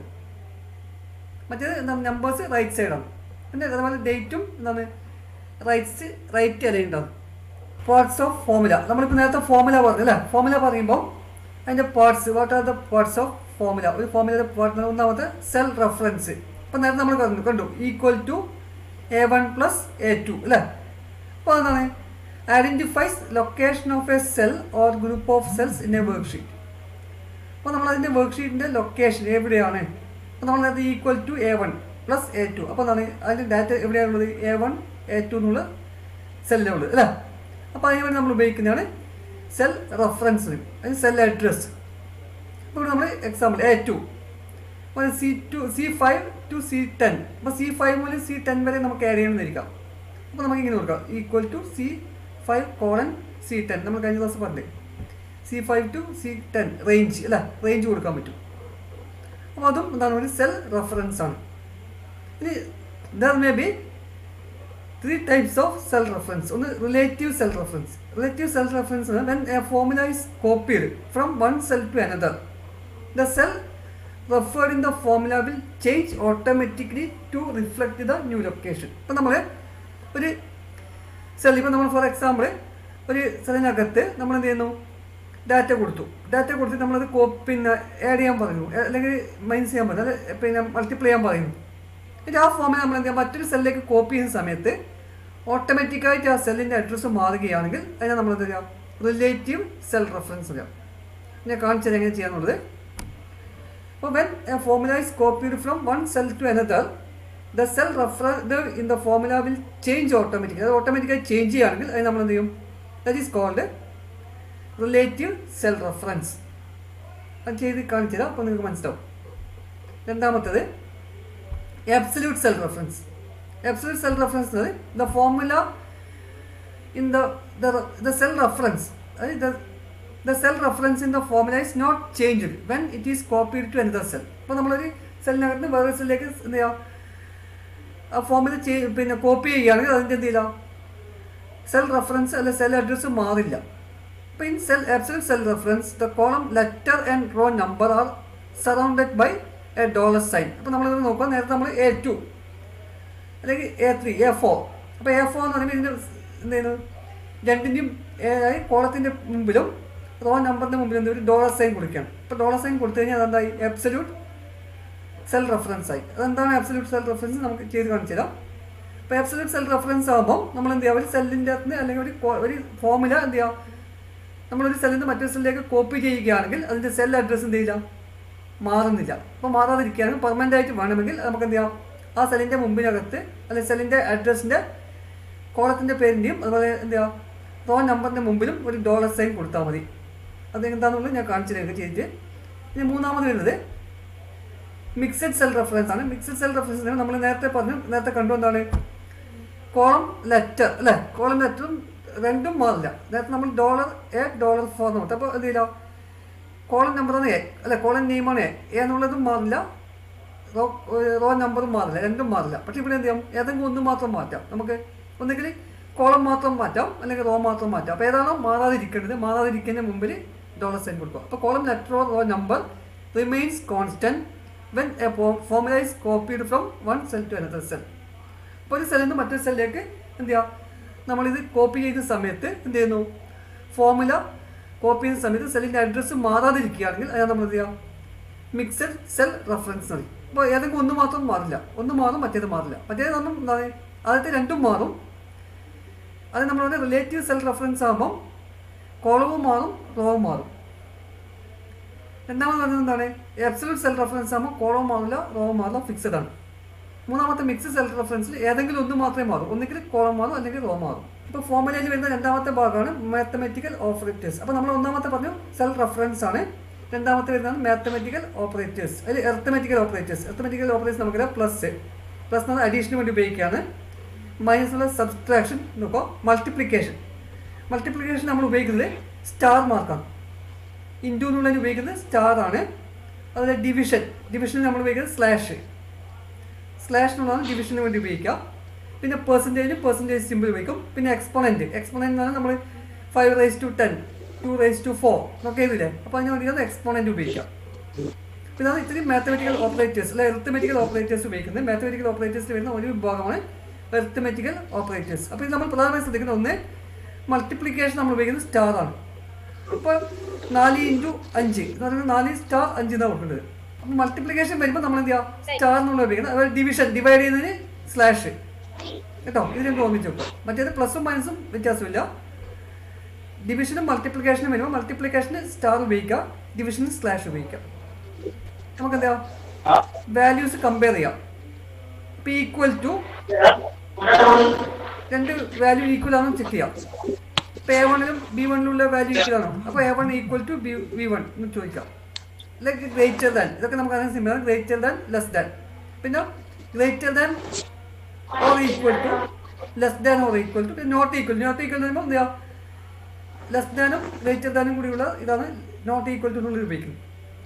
മറ്റേത് എന്താണ് നമ്പേഴ്സ് റൈറ്റ് സൈഡാണ് പിന്നെ അതുപോലെ ഡേറ്റും എന്താണ് റൈറ്റ്സ് റൈറ്റ് അലൈൻഡ് ആണ് പാർട്സ് ഓഫ് ഫോമുല നമ്മളിപ്പോൾ നേരത്തെ ഫോമുല പറഞ്ഞു അല്ലേ ഫോമുല പറയുമ്പോൾ അതിൻ്റെ parts what are the parts of formula ഒരു ഫോമുലയുടെ പാർട്ട് ഒന്നാമത്തെ സെൽ റെഫറൻസ് അപ്പോൾ നേരത്തെ നമ്മൾ കണ്ടു കണ്ടു equal to A one plus A two അല്ലേ അപ്പോൾ എന്താണ് identifies location of a cell or group of cells in a worksheet അപ്പോൾ നമ്മൾ അതിൻ്റെ വർക്ക്ഷീറ്റിൻ്റെ ലൊക്കേഷൻ എവിടെയാണ് അപ്പോൾ നമ്മൾ അത് equal to A one plus A two അപ്പോൾ എന്താണ് അതിൻ്റെ ഡാറ്റ എവിടെയാണുള്ളത് എ വൺ എ ടു എന്നുള്ള സെല്ലിലുള്ളത് അല്ലേ അപ്പോൾ അതിന് വേണ്ടി നമ്മൾ ഉപയോഗിക്കുന്നതാണ് സെൽ റെഫറൻസ് അതിന് സെൽ അഡ്രസ് അപ്പോൾ ഇവിടെ നമ്മൾ എക്സാമ്പിൾ എ ടു അപ്പോൾ C two C five to C ten അപ്പോൾ സി ഫൈവ് മുതൽ സി ടെൻ വരെ നമുക്ക് ആഡ് ചെയ്യണമെന്നിരിക്കാം അപ്പോൾ നമുക്ക് ഇങ്ങനെ കൊടുക്കാം equal to C five colon C ten നമ്മൾ കഴിഞ്ഞ ദിവസം പറഞ്ഞേ C five to C ten range അല്ല റേഞ്ച് കൊടുക്കാൻ പറ്റും അപ്പോൾ അതും എന്താണ് ഒരു സെൽ റെഫറൻസ് ആണ് ഇനി there may be three types of cell reference ഒന്ന് relative cell reference relative cell reference when a formula is copied from one cell to another the cell referred in the formula will change automatically to reflect the new location ഇപ്പം നമ്മൾ ഒരു cell ഇപ്പം നമ്മൾ for example ഒരു സെല്ലിനകത്ത് നമ്മൾ എന്ത് ചെയ്യുന്നു data കൊടുത്തു ഡാറ്റ കൊടുത്തിട്ട് നമ്മളത് കോ പിന്നെ ആഡ് ചെയ്യാൻ പറയുന്നു അല്ലെങ്കിൽ മൈനസ് ചെയ്യാൻ പറയുന്നു അത് പിന്നെ മൾട്ടിപ്ലൈ ചെയ്യാൻ പറയുന്നു എന്നിട്ട് ആ ഫോമിൽ നമ്മൾ എന്ത് ചെയ്യാം മറ്റൊരു സെല്ലിലേക്ക് കോപ്പി ചെയ്യുന്ന സമയത്ത് ഓട്ടോമാറ്റിക്കായിട്ട് ആ സെല്ലിൻ്റെ അഡ്രസ്സ് മാറുകയാണെങ്കിൽ അതിനെ നമ്മൾ എന്ത് ചെയ്യാം റിലേറ്റീവ് സെൽ റെഫറൻസ് ചെയ്യാം ഞാൻ കാണിച്ചത് എങ്ങനെ ചെയ്യാന്നുള്ളത് അപ്പോൾ when a formula is copied from one cell to another the cell referenced in the formula will change automatic അത് ഓട്ടോമാറ്റിക്കായി ചേഞ്ച് ചെയ്യുകയാണെങ്കിൽ അത് നമ്മൾ എന്ത് ചെയ്യും that is called relative cell reference അത് ചെയ്ത് കാണിച്ചു തരാം അപ്പോൾ നിങ്ങൾക്ക് മനസ്സിലാവും രണ്ടാമത്തത് absolute cell reference absolute cell reference is the formula in the the, the cell reference uh, the, the cell reference in the formula is not changed when it is copied to another cell അപ്പോൾ നമ്മളൊരു സെല്ലിനകത്ത് വേറെ സെല്ലിലേക്ക് എന്ത് ചെയ്യാം ആ ഫോമിൽ പിന്നെ copy ചെയ്യുകയാണെങ്കിൽ അതിൻ്റെ എന്ത് ചെയ്യില്ല സെൽ റെഫറൻസ് അല്ലെ സെൽ അഡ്രസ്സ് മാറില്ല അപ്പോൾ in cell absolute cell reference the column letter and row number are surrounded by a dollar sign അപ്പോൾ നമ്മളിത് നോക്കാം നേരത്തെ നമ്മൾ എ ടു അല്ലെങ്കിൽ എ ത്രീ എ ഫോർ അപ്പോൾ എ ഫോർ എന്ന് പറയുമ്പോൾ ഇതിൻ്റെ എന്ത് ചെയ്യുന്നു രണ്ടിൻ്റെയും ഏതായി കോളത്തിൻ്റെ മുമ്പിലും റോ നമ്പറിൻ്റെ മുമ്പിലും എന്ത് ഒരു ഡോളർ സൈൻ കൊടുക്കുകയാണ് ഇപ്പോൾ ഡോളർ സൈൻ കൊടുത്തു കഴിഞ്ഞാൽ അതെന്തായി എബ്സല്യൂട്ട് സെൽ റെഫറൻസ് ആയി അതെന്താണ് എബ്സല്യൂട്ട് സെൽ റെഫറൻസ് നമുക്ക് ചെയ്ത് കാണിച്ചു തരാം അപ്പോൾ എബ്സല്യൂട്ട് സെൽ റെഫറൻസ് ആകുമ്പോൾ നമ്മൾ എന്ത് ചെയ്യുക ഒരു സെല്ലിൻ്റെ അകത്ത് അല്ലെങ്കിൽ ഒരു ഒരു ഫോമില എന്ത് ചെയ്യുക നമ്മളൊരു സെല്ലിൽ നിന്ന് മറ്റൊരു സെല്ലിലേക്ക് കോപ്പി ചെയ്യുകയാണെങ്കിൽ അതിൻ്റെ സെൽ അഡ്രസ്സ് എന്ത് ചെയ്യില്ല മാറുന്നില്ല അപ്പോൾ മാറാതിരിക്കുകയാണെങ്കിൽ പെർമനൻ്റ് ആയിട്ട് വേണമെങ്കിൽ നമുക്ക് എന്ത് ചെയ്യാം ആ സെല്ലിൻ്റെ മുമ്പിനകത്ത് അല്ലെങ്കിൽ സെല്ലിൻ്റെ അഡ്രസ്സിൻ്റെ കോളത്തിൻ്റെ പേരിൻ്റെയും അതുപോലെ എന്ത് ചെയ്യാം റോ നമ്പറിൻ്റെ മുമ്പിലും ഒരു ഡോളർ സൈൻ കൊടുത്താൽ മതി അത് എന്താണെന്നുള്ളത് ഞാൻ കാണിച്ചു തരുക ചെയ്തിട്ട് ഇനി മൂന്നാമത് വരുന്നത് മിക്സഡ് സെൽ റെഫറൻസ് ആണ് മിക്സഡ് സെൽ റെഫറൻസ് നമ്മൾ നേരത്തെ പറഞ്ഞു നേരത്തെ കണ്ടു എന്താണ് കോളം ലെറ്റർ അല്ലേ കോളം ലെറ്ററും രണ്ടും മാറില്ല നേരത്തെ നമ്മൾ ഡോളർ എ ഡോളർ ഫോർ എന്ന് അപ്പോൾ എന്ത് ചെയ്യില്ല കോളം നമ്പറാണ് എ അല്ലെ കോളം നെയിമാണ് എ എ എന്നുള്ളതും മാറില്ല റോ റോ നമ്പറും മാറില്ല രണ്ടും മാറില്ല പക്ഷേ ഇവിടെ എന്ത് ചെയ്യാം ഏതെങ്കിലും ഒന്ന് മാത്രം മാറ്റാം നമുക്ക് ഒന്നുകിൽ കോളം മാത്രം മാറ്റാം അല്ലെങ്കിൽ റോ മാത്രം മാറ്റാം അപ്പോൾ ഏതാണോ മാറാതിരിക്കേണ്ടത് മാറാതിരിക്കുന്നതിന് മുമ്പിൽ ഡോളർ സൈൻ കൊടുക്കുക അപ്പോൾ column letter or row number remains constant when a formula is copied from one cell to another cell അപ്പോൾ ഒരു സെല്ലിൽ നിന്ന് മറ്റൊരു സെല്ലിലേക്ക് എന്ത് ചെയ്യുക നമ്മളിത് കോപ്പി ചെയ്യുന്ന സമയത്ത് എന്ത് ചെയ്യുന്നു ഫോമുല കോപ്പി ചെയ്യുന്ന സമയത്ത് സെല്ലിൻ്റെ അഡ്രസ്സ് മാറാതിരിക്കുകയാണെങ്കിൽ അത് നമ്മൾ എന്ത് ചെയ്യാം മിക്സഡ് സെൽ റെഫറൻസ് മതി അപ്പോൾ ഏതെങ്കിലും ഒന്ന് മാത്രം മാറില്ല ഒന്ന് മാറും മറ്റേത് മാറില്ല മറ്റേത് നമ്മൾ എന്താണ് ആദ്യത്തെ രണ്ടും മാറും അത് നമ്മളുടെ റിലേറ്റീവ് സെൽ റെഫറൻസ് ആകുമ്പം കോളവും മാറും റോവും മാറും രണ്ടാമത് പറഞ്ഞത് എന്താണ് എബ്സലൂട്ട് സെൽ റെഫറൻസ് ആകുമ്പോൾ കോളവും മാറില്ല റോവും മാറില്ല ഫിക്സഡ് ആണ് മൂന്നാമത്തെ മിക്സ് സെൽ റെഫറൻസിൽ ഏതെങ്കിലും ഒന്ന് മാത്രമേ മാറും ഒന്നുകിൽ കോളം മാറും അല്ലെങ്കിൽ റോ മാറും ഇപ്പോൾ ഫോമുലയിൽ വരുന്ന രണ്ടാമത്തെ ഭാഗമാണ് മാത്തമെറ്റിക്കൽ ഓപ്പറേറ്റേഴ്സ് അപ്പോൾ നമ്മൾ ഒന്നാമത്തെ പറഞ്ഞു സെൽ റെഫറൻസ് ആണ് രണ്ടാമത്തെ വരുന്നതാണ് മാത്തമെറ്റിക്കൽ ഓപ്പറേറ്റേഴ്സ് അതിൽ എർത്തമെറ്റിക്കൽ ഓപ്പറേറ്റേഴ്സ് എർത്തമെറ്റിക്കൽ ഓപ്പറേറ്റേഴ്സ് നമുക്കറിയാം പ്ലസ് പ്ലസ് എന്ന് പറഞ്ഞാൽ അഡീഷന് വേണ്ടി ഉപയോഗിക്കുകയാണ് മൈനസ് ഉള്ള സബ്സ്ട്രാക്ഷൻ നോക്കുക മൾട്ടിപ്ലിക്കേഷൻ മൾട്ടിപ്ലിക്കേഷൻ നമ്മൾ ഉപയോഗിക്കുന്നത് സ്റ്റാർ മാർക്കാണ് ഇൻറ്റു എന്നുള്ളതിന് ഉപയോഗിക്കുന്നത് സ്റ്റാർ ആണ് അതുപോലെ ഡിവിഷൻ ഡിവിഷനിൽ നമ്മൾ ഉപയോഗിക്കുന്നത് സ്ലാഷ് സ്ലാഷ് എന്നുള്ളതാണ് ഡിവിഷന് വേണ്ടി ഉപയോഗിക്കുക പിന്നെ പെർസെൻറ്റേജ് പെർസെൻറ്റേജ് സിമ്പിൾ ഉപയോഗിക്കും പിന്നെ എക്സ്പോണൻറ്റ് എക്സ്പോണൻറ്റ് എന്ന് പറഞ്ഞാൽ നമ്മൾ five raise to ten two raise to four ഒക്കെ എഴുതില്ലേ അപ്പോൾ അതിന് വേണ്ടിയാണ് എക്സ്പോണൻറ്റ് ഉപയോഗിക്കാം പിന്നെ അത് ഇത്രയും മാത്തമെറ്റിക്കൽ ഓപ്പറേറ്റേഴ്സ് അല്ലെ എർത്തമെറ്റിക്കൽ ഓപ്പറേറ്റേഴ്സ് ഉപയോഗിക്കുന്നത് മാത്തമെറ്റിക്കൽ ഓപ്പറേറ്റേഴ്സിൽ വരുന്ന ഒരു വിഭാഗമാണ് എർത്തമെറ്റിക്കൽ ഓപ്പറേറ്റേഴ്സ് അപ്പോൾ ഇത് നമ്മൾ പ്രധാനമായും ശ്രദ്ധിക്കുന്ന ഒന്ന് മൾട്ടിപ്ലിക്കേഷൻ നമ്മൾ ഉപയോഗിക്കുന്നത് സ്റ്റാർ ആണ് ഇപ്പോൾ നാല് ഇൻറ്റു അഞ്ച് എന്ന് പറയുന്നത് നാല് സ്റ്റാർ അഞ്ച് എന്നാണ് കൊടുക്കേണ്ടത് അപ്പോൾ മൾട്ടിപ്ലിക്കേഷൻ വരുമ്പോൾ നമ്മൾ എന്ത് ചെയ്യുക സ്റ്റാർ എന്നുള്ള ഉപയോഗിക്കുന്നത് അതുപോലെ ഡിവിഷൻ ഡിവൈഡ് ചെയ്യുന്നതിന് സ്ലാഷ് കേട്ടോ ഇത് രണ്ടും ഒന്നിച്ച് വെക്കും മറ്റേത് പ്ലസും മൈനസും വ്യത്യാസമില്ല ഡിവിഷനും മൾട്ടിപ്ലിക്കേഷനും വരുമ്പോൾ മൾട്ടിപ്ലിക്കേഷന് സ്റ്റാർ ഉപയോഗിക്കുക ഡിവിഷന് സ്ലാഷ് ഉപയോഗിക്കാം നമുക്ക് എന്താ വാല്യൂസ് കമ്പയർ ചെയ്യാം ഇപ്പോൾ ഈക്വൽ ടു രണ്ട് വാല്യൂ ഈക്വൽ ആണെന്ന് ചെക്ക് ചെയ്യാം ഇപ്പോൾ എ വണ്ണിലും ബി വണ്ണിലുള്ള വാല്യൂ ഈക്വൽ ആണോ അപ്പോൾ A one equal to B B one എന്ന് ചോദിക്കാം ലൈക്ക് ഗ്രേറ്റർ ദാൻ ഇതൊക്കെ നമുക്ക് അറിയാൻ സിമ്പിളാണ് ഗ്രേറ്റർ ദാൻ ലെസ് ദാൻ പിന്നെ greater than or equal to less than or equal to not equal not equal എന്ന് പറയുമ്പോൾ എന്താ ലെസ് ദാനും ഗ്രേറ്റർ ദാനും കൂടിയുള്ള ഇതാണ് നോട്ട് ഈക്വൽ ടു എന്നുള്ളത് ഉപയോഗിക്കുന്നത്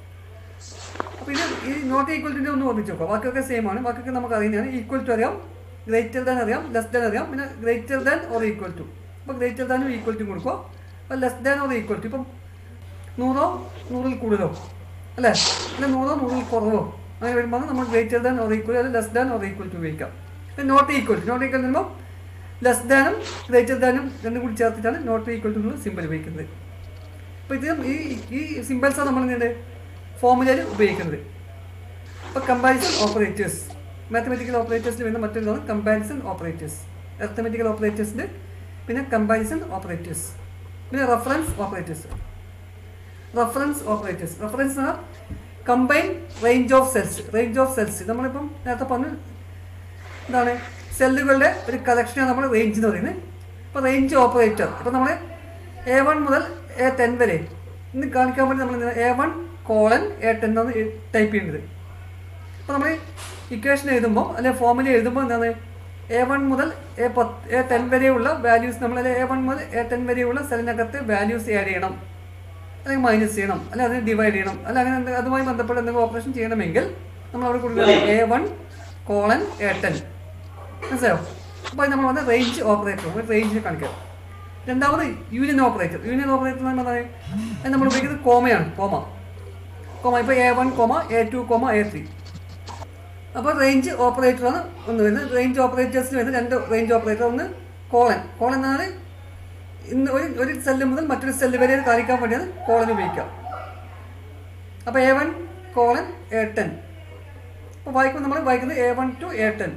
അപ്പോൾ ഇത് ഈ നോട്ട് ഈക്വൽ ടു ഒന്ന് ഓർമ്മിച്ച് നോക്കാം ബാക്കിയൊക്കെ സെയിം ആണ് ബാക്കിയൊക്കെ നമുക്ക് അറിയുന്നതാണ് ഈക്വൽ ടു അറിയാം ഗ്രേറ്റർ ദാൻ അറിയാം ലെസ് ദാൻ അറിയാം പിന്നെ greater than or equal to അപ്പോൾ ഗ്രേറ്റർ ദാനും ഈക്വൽ ടു കൊടുക്കുക അപ്പോൾ less than or equal to ഇപ്പം നൂറോ നൂറിൽ കൂടുതലോ അല്ലേ അല്ല നൂറോ നൂറിൽ കുറവോ അങ്ങനെ വരുമ്പോൾ നമ്മൾ ഗ്രേറ്റർ ദാൻ ഓർ ഈക്വൽ അല്ലെങ്കിൽ less than or equal to ഉപയോഗിക്കാം പിന്നെ not equal to not equal വരുമ്പോൾ ലെസ് ദാനും ഗ്രേറ്റർ ദാനും രണ്ടും കൂടി ചേർത്തിട്ടാണ് നോട്ട് ഈക്വൽ ടു എന്നുള്ള സിമ്പിൾ ഉപയോഗിക്കുന്നത് അപ്പോൾ ഇത് ഈ ഈ സിമ്പിൾസാണ് നമ്മൾ എന്ത് ഫോമുലയിൽ ഉപയോഗിക്കുന്നത് അപ്പോൾ കമ്പാരിസൺ ഓപ്പറേറ്റേഴ്സ് മാത്തമെറ്റിക്കൽ ഓപ്പറേറ്റേഴ്സിൽ വരുന്ന മറ്റൊന്നാണ് കമ്പാരിസൺ ഓപ്പറേറ്റേഴ്സ് അർത്ഥമെറ്റിക്കൽ ഓപ്പറേറ്റേഴ്സിൻ്റെ പിന്നെ കമ്പാരിസൺ ഓപ്പറേറ്റേഴ്സ് പിന്നെ reference operators reference operators reference എന്ന് പറഞ്ഞാൽ combine range of cells range of cells നമ്മളിപ്പം നേരത്തെ പറഞ്ഞു എന്താണ് സെല്ലുകളുടെ ഒരു കളക്ഷനാണ് നമ്മൾ റേഞ്ച് എന്ന് പറയുന്നത് ഇപ്പോൾ റേഞ്ച് ഓപ്പറേറ്റർ അപ്പോൾ നമ്മൾ എ വൺ മുതൽ എ ടെൻ വരെ ഇന്ന് കാണിക്കാൻ വേണ്ടി നമ്മൾ A one colon A ten എന്നാണ് ടൈപ്പ് ചെയ്യേണ്ടത് അപ്പോൾ നമ്മൾ ഇക്വേഷൻ എഴുതുമ്പോൾ അല്ലെങ്കിൽ ഫോമിൽ എഴുതുമ്പോൾ എന്താണ് എ വൺ മുതൽ എ പത്ത് എ ടെൻ വരെയുള്ള വാല്യൂസ് നമ്മൾ എ വൺ മുതൽ എ ടെൻ വരെയുള്ള സെല്ലിനകത്ത് വാല്യൂസ് ആഡ് ചെയ്യണം അല്ലെങ്കിൽ മൈനസ് ചെയ്യണം അല്ലെങ്കിൽ അതിനെ ഡിവൈഡ് ചെയ്യണം അല്ല അങ്ങനെ എന്ത് അതുമായി ബന്ധപ്പെട്ട് എന്തെങ്കിലും ഓപ്പറേഷൻ ചെയ്യണമെങ്കിൽ നമ്മൾ അവിടെ കൊടുക്കുന്നത് A one colon A ten മനസ്സിലായോ അപ്പോൾ നമ്മൾ വന്ന റേഞ്ച് ഓപ്പറേറ്റർ ഒരു റേഞ്ചിനെ കാണിക്കാം രണ്ടാമത് യൂണിയൻ ഓപ്പറേറ്റർ യൂണിയൻ ഓപ്പറേറ്റർ എന്ന് പറഞ്ഞാൽ അത് നമ്മൾ ഉപയോഗിക്കുന്നത് കോമയാണ് കോമ കോമ ഇപ്പോൾ A one comma A two comma A three അപ്പോൾ റേഞ്ച് ഓപ്പറേറ്ററാണ് ഒന്ന് വരുന്നത് റേഞ്ച് ഓപ്പറേറ്റേഴ്സിന് വരുന്നത് രണ്ട് റേഞ്ച് ഓപ്പറേറ്റർ ഒന്ന് കോളൻ കോളൻ എന്നാൽ ഇന്ന് ഒരു ഒരു സെല്ല് മുതൽ മറ്റൊരു സെല്ല് വരെ കാണിക്കാൻ വേണ്ടിയാണ് കോളൻ ഉപയോഗിക്കുക അപ്പോൾ A one colon A ten അപ്പോൾ വായിക്കുമ്പോൾ നമ്മൾ വായിക്കുന്നത് A one to A ten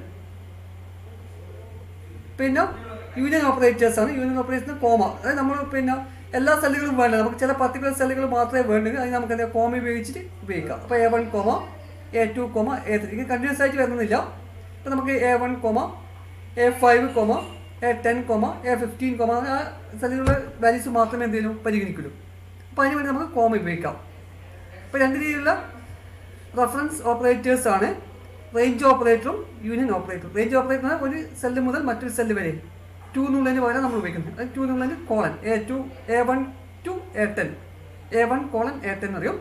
പിന്നെ യൂണിയൻ ഓപ്പറേറ്റേഴ്സ് ആണ് യൂണിയൻ ഓപ്പറേറ്റേഴ്സ് കോമ അതായത് നമ്മൾ പിന്നെ എല്ലാ സെല്ലുകളും വേണ്ട നമുക്ക് ചില പർട്ടിക്കുലർ സെല്ലുകൾ മാത്രമേ വേണ്ടെങ്കിൽ അത് നമുക്ക് എന്താ കോമ ഉപയോഗിച്ചിട്ട് ഉപയോഗിക്കാം അപ്പോൾ A one comma A two comma A three ഇത് കണ്ടിന്യൂസ് ആയിട്ട് വരുന്നില്ല ഇപ്പോൾ നമുക്ക് A one comma A five comma A ten comma A fifteen comma ആ സെല്ലുകളുടെ വാല്യൂസ് മാത്രമേ എന്തെങ്കിലും പരിഗണിക്കുള്ളൂ അപ്പോൾ അതിന് വേണ്ടി നമുക്ക് കോമ ഉപയോഗിക്കാം ഇപ്പോൾ രണ്ട് രീതിയിലുള്ള റെഫറൻസ് ഓപ്പറേറ്റേഴ്സ് ആണ് റേഞ്ച് ഓപ്പറേറ്ററും യൂണിയൻ ഓപ്പറേറ്ററും റേഞ്ച് ഓപ്പറേറ്റർ ഒരു സെല്ല് മുതൽ മറ്റൊരു സെല്ല് വരെ ടു എന്നുള്ളതിന് പകരം നമ്മൾ ഉപയോഗിക്കുന്നത് അത് ടു എന്നുള്ളതിന് colon A to A one to A ten A one colon A ten അറിയും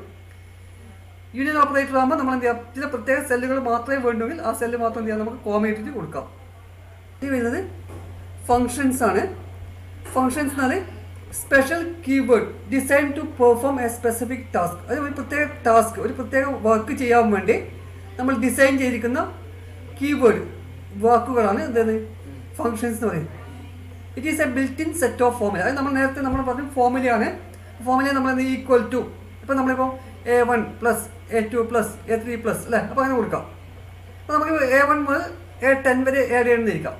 യൂണിയൻ ഓപ്പറേറ്റർ ആകുമ്പോൾ നമ്മൾ എന്ത് ചെയ്യാം ചില പ്രത്യേക സെല്ലുകൾ മാത്രമേ വേണ്ടുമെങ്കിൽ ആ സെല്ല് മാത്രം എന്ത് ചെയ്യാം നമുക്ക് കോമേറ്റിന് കൊടുക്കാം ഇത് വരുന്നത് ഫങ്ഷൻസ് ആണ് ഫങ്ഷൻസ് എന്നാൽ special keyword design to perform a specific task അത് ഒരു പ്രത്യേക ടാസ്ക് ഒരു പ്രത്യേക വർക്ക് ചെയ്യാൻ വേണ്ടി നമ്മൾ ഡിസൈൻ ചെയ്തിരിക്കുന്ന കീവേഡ് വാക്കുകളാണ് എന്താണ് ഫങ്ഷൻസ് എന്ന് പറയുന്നത് it is a built in set of formula അത് നമ്മൾ നേരത്തെ നമ്മൾ പറഞ്ഞു ഫോമുലയാണ് ഫോമുല നമ്മൾ ഈക്വൽ ടു ഇപ്പം നമ്മളിപ്പോൾ A one plus A two plus A three plus അല്ലേ അപ്പോൾ അങ്ങനെ കൊടുക്കാം അപ്പോൾ നമുക്ക് എ വൺ മുതൽ എ ടെൻ വരെ ആഡ് ചെയ്യണമെന്നിരിക്കാം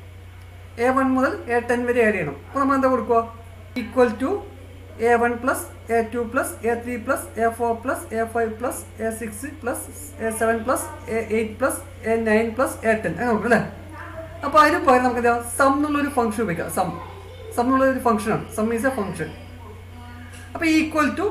എ വൺ മുതൽ എ ടെൻ വരെ ആഡ് ചെയ്യണം അപ്പോൾ നമ്മൾ എന്താ കൊടുക്കുക equal to A one plus A two plus A three plus A four plus A five plus A six plus A seven plus A eight plus A nine plus A ten അങ്ങനെ കൊടുക്കും അല്ലേ അപ്പോൾ അതിന് പകരം നമുക്ക് എന്താ some എന്നുള്ളൊരു function ഉപയോഗിക്കാം സം സം എന്നുള്ളൊരു ഫംഗ്ഷനാണ് സം ഈസ് എ ഫംഗ്ഷൻ അപ്പോൾ equal to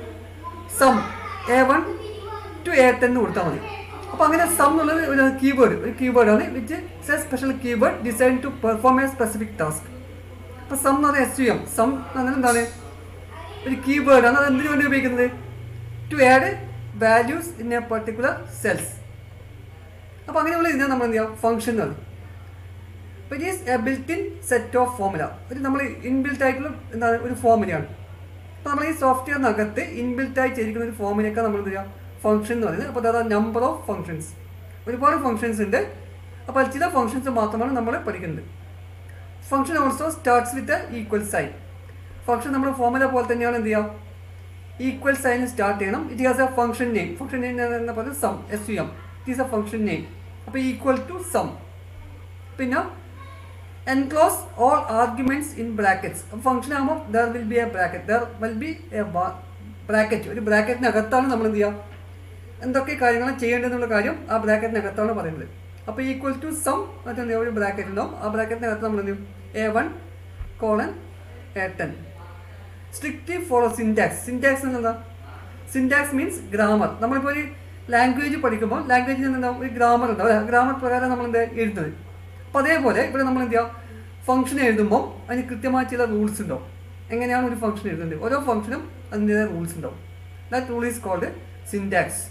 sum A one to A ten കൊടുത്താൽ മതി അപ്പോൾ അങ്ങനെ സം എന്നുള്ളത് ഒരു കീവേഡ് ഒരു കീവേഡാണ് which it's a special keyword design to perform a specific task അപ്പോൾ സം എന്ന് പറഞ്ഞാൽ എസ് യു എം സം എന്ന് പറഞ്ഞാൽ എന്താണ് ഒരു കീവേഡാണ് അത് എന്തിനു വേണ്ടി ഉപയോഗിക്കുന്നത് to add values in a particular cells അപ്പോൾ അങ്ങനെയുള്ള ഇതിനെ നമ്മൾ എന്ത് ചെയ്യാം ഫംഗ്ഷൻ എന്ന് പറയും it is a built in set of formula ഒരു നമ്മൾ ഇൻബിൽറ്റ് ആയിട്ടുള്ള എന്താണ് ഒരു ഫോമുലയാണ് അപ്പോൾ നമ്മൾ ഈ സോഫ്റ്റ്വെയറിനകത്ത് ഇൻബിൽറ്റ് ആയി ചെയ്തിരിക്കുന്ന ഒരു ഫോമിനൊക്കെ നമ്മൾ എന്ത് ചെയ്യുക ഫംഗ്ഷൻ എന്ന് പറയുന്നത് അപ്പോൾ അതായത് നമ്പർ ഓഫ് ഫംഗ്ഷൻസ് ഒരുപാട് ഫംഗ്ഷൻസ് ഉണ്ട് അപ്പോൾ ചില ഫംഗ്ഷൻസ് മാത്രമാണ് നമ്മൾ പഠിക്കുന്നത് function also starts with equal sign function നമ്മൾ ഫോമുല പോലെ തന്നെയാണ് എന്ത് ചെയ്യുക ഈക്വൽ സൈൻ സ്റ്റാർട്ട് ചെയ്യണം it has a function name function name എന്ന് പറയുന്നത് sum S U M it is a function name അപ്പോൾ ഈക്വൽ ടു സം പിന്നെ enclose all arguments in brackets function ആകുമ്പോൾ there will be a bracket there will be a bracket ഒരു ബ്രാക്കറ്റിനകത്താണ് നമ്മൾ എന്ത് ചെയ്യുക എന്തൊക്കെ കാര്യങ്ങൾ ചെയ്യേണ്ടതെന്നുള്ള കാര്യം ആ ബ്രാക്കറ്റിനകത്താണ് പറയുന്നത് അപ്പോൾ ഈക്വൽ ടു സം മറ്റേ ഒരു ബ്രാക്കറ്റ് ഉണ്ടാവും ആ ബ്രാക്കറ്റിനകത്ത് നമ്മൾ എന്ത് ചെയ്യും A one colon A ten strictly follow syntax syntax എന്താ സിൻറ്റാക്സ് മീൻസ് ഗ്രാമർ നമ്മളിപ്പോൾ ഒരു ലാംഗ്വേജ് പഠിക്കുമ്പോൾ ലാംഗ്വേജിൽ എന്താ ഒരു ഗ്രാമർ ഉണ്ടാവും അല്ലേ ഗ്രാമർ പ്രകാരം നമ്മൾ എന്താ എഴുതുന്നത് അപ്പോൾ അതേപോലെ ഇവിടെ നമ്മൾ എന്ത് ചെയ്യുക ഫംഗ്ഷൻ എഴുതുമ്പോൾ അതിന് കൃത്യമായ ചില റൂൾസ് ഉണ്ടാവും എങ്ങനെയാണ് ഒരു ഫംഗ്ഷൻ എഴുതുന്നത് ഓരോ ഫംഗ്ഷനും അതിൻ്റെതായ റൂൾസ് ഉണ്ടാവും that rule is called syntax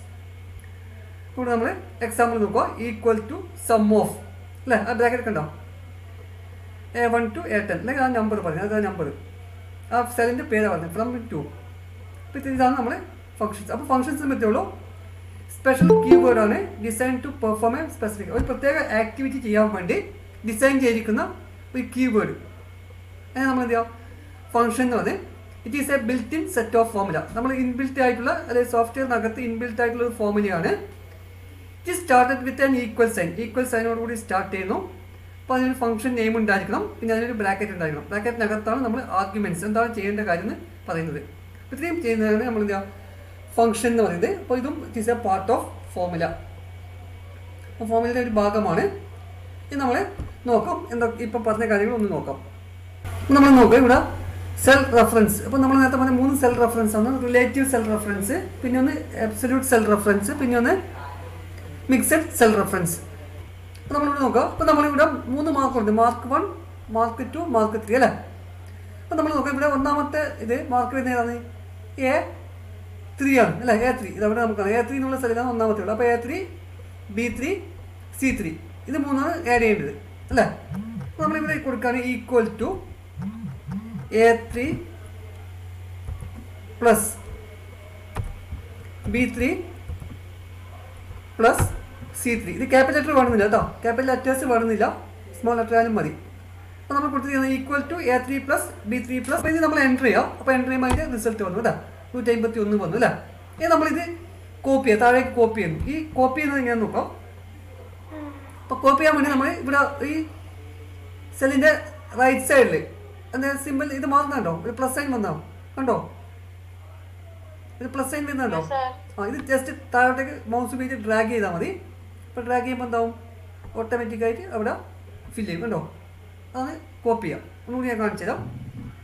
ഇവിടെ നമ്മൾ എക്സാമ്പിൾ നോക്കുക ഈക്വൽ ടു സം ഓഫ് അല്ലേ ആ ബ്രാക്കറ്റ് കണ്ടോ A one to A ten അല്ലെങ്കിൽ ആ നമ്പർ പറഞ്ഞു അതാ നമ്പർ ആ സെല്ലിൻ്റെ പേരാണ് പറഞ്ഞത് ഫ്രം ടു അപ്പോൾ ഇതാണ് നമ്മൾ ഫംഗ്ഷൻസ് അപ്പോൾ ഫംഗ്ഷൻസ് പറ്റുള്ളൂ സ്പെഷ്യൽ കീവേഡാണ് design to perform a specific ഒരു പ്രത്യേക ആക്ടിവിറ്റി ചെയ്യാൻ വേണ്ടി ഡിസൈൻ ചെയ്തിരിക്കുന്ന ഒരു കീവേഡ് അതിനെ നമ്മൾ എന്ത് ചെയ്യാം ഫംഗ്ഷൻ എന്ന് പറഞ്ഞത് it is a built in set of formula നമ്മൾ ഇൻബിൽറ്റ് ആയിട്ടുള്ള അതായത് സോഫ്റ്റ്വെയറിനകത്ത് ഇൻബിൽറ്റ് ആയിട്ടുള്ള ഒരു ഫോമുലയാണ് it started with an equal sign equal സൈനോടുകൂടി സ്റ്റാർട്ട് ചെയ്യുന്നു അപ്പോൾ അതിനൊരു ഫംഗ്ഷൻ നെയിം ഉണ്ടായിരിക്കണം പിന്നെ അതിനൊരു ബ്രാക്കറ്റ് ഉണ്ടായിരിക്കണം ബ്രാക്കറ്റിനകത്താണ് നമ്മൾ ആർഗ്യുമെൻറ്റ്സ് എന്താണ് ചെയ്യേണ്ട കാര്യം എന്ന് പറയുന്നത് അപ്പോൾ ഇത്രയും ചെയ്യുന്നതാണ് നമ്മൾ എന്താ ഫംഗ്ഷൻ എന്ന് പറയുന്നത് അപ്പോൾ ഇതും it is a part of formula അപ്പോൾ ഫോമുലയുടെ ഒരു ഭാഗമാണ് ഇത് നമ്മൾ നോക്കാം എന്താ ഇപ്പം പറഞ്ഞ കാര്യങ്ങൾ ഒന്ന് നോക്കാം നമ്മൾ നോക്കാം ഇവിടെ സെൽ റെഫറൻസ് അപ്പോൾ നമ്മൾ നേരത്തെ പറഞ്ഞ മൂന്ന് സെൽ റെഫറൻസ് ആണ് റിലേറ്റീവ് സെൽ റെഫറൻസ് പിന്നെ ഒന്ന് അബ്സല്യൂട്ട് സെൽ റെഫറൻസ് പിന്നെ ഒന്ന് മിക്സഡ് സെൽ റെഫറൻസ് അപ്പോൾ നമ്മളിവിടെ നോക്കാം അപ്പോൾ നമ്മളിവിടെ മൂന്ന് മാർക്കുണ്ട് mark one mark two mark three അല്ലേ അപ്പോൾ നമ്മൾ നോക്കാം ഇവിടെ ഒന്നാമത്തെ ഇത് മാർക്ക് വരുന്നത് ഏതാണ് എ ത്രീ ആണ് അല്ലേ എ ത്രീ ഇതവിടെ നമുക്കാണ് എ ത്രീ എന്നുള്ള സ്ഥലത്താണ് ഒന്നാമത്തെ ഉള്ളത് അപ്പോൾ A three B three C three ഇത് മൂന്നാണ് ആഡ് ചെയ്യേണ്ടത് അല്ലേ അപ്പോൾ നമ്മളിവിടെ കൊടുക്കുകയാണ് equal to A three plus B three plus C three ഇത് ക്യാപിറ്റൽ ലെറ്റർ വേണമെന്നില്ല കേട്ടോ ക്യാപിറ്റൽ ലെറ്റേഴ്സ് വേണമെന്നില്ല സ്മോൾ ലെറ്റർ ആയാലും മതി അപ്പോൾ നമ്മൾ കൊടുത്തിരിക്കുന്നത് equal to A three plus B three plus അപ്പോൾ ഇത് നമ്മൾ എൻ്റർ ചെയ്യാം അപ്പോൾ എൻ്റർ ചെയ്യുമ്പോൾ അതിൻ്റെ റിസൾട്ട് വന്നു കേട്ടോ നൂറ്റി അമ്പത്തി ഒന്ന് വന്നു അല്ലേ ഇത് നമ്മളിത് കോപ്പി ചെയ്യാം താഴേക്ക് കോപ്പി ചെയ്യുന്നു ഈ കോപ്പി ചെയ്യുന്നത് എങ്ങനെയാണെന്ന് നോക്കാം അപ്പോൾ കോപ്പി ചെയ്യാൻ വേണ്ടി നമ്മൾ ഇവിടെ ഈ സെല്ലിൻ്റെ റൈറ്റ് സൈഡിൽ എന്താ സിമ്പിൾ ഇത് മാറുന്നുണ്ടോ ഒരു പ്ലസ് സൈൻ വന്നോ കണ്ടോ ഒരു പ്ലസ് സൈൻ വരുന്നുണ്ടോ ആ ഇത് ജസ്റ്റ് താഴോട്ടേക്ക് മൗസ് ഉപയോഗിച്ച് ഡ്രാഗ് ചെയ്താൽ മതി അപ്പോൾ ഡ്രാഗ് ചെയ്യുമ്പോൾ എന്താവും ഓട്ടോമാറ്റിക്കായിട്ട് അവിടെ ഫില്ല് ചെയ്യും കണ്ടോ അത് കോപ്പി ചെയ്യാം ഒന്നുകൂടി ഞാൻ കാണിച്ചു തരാം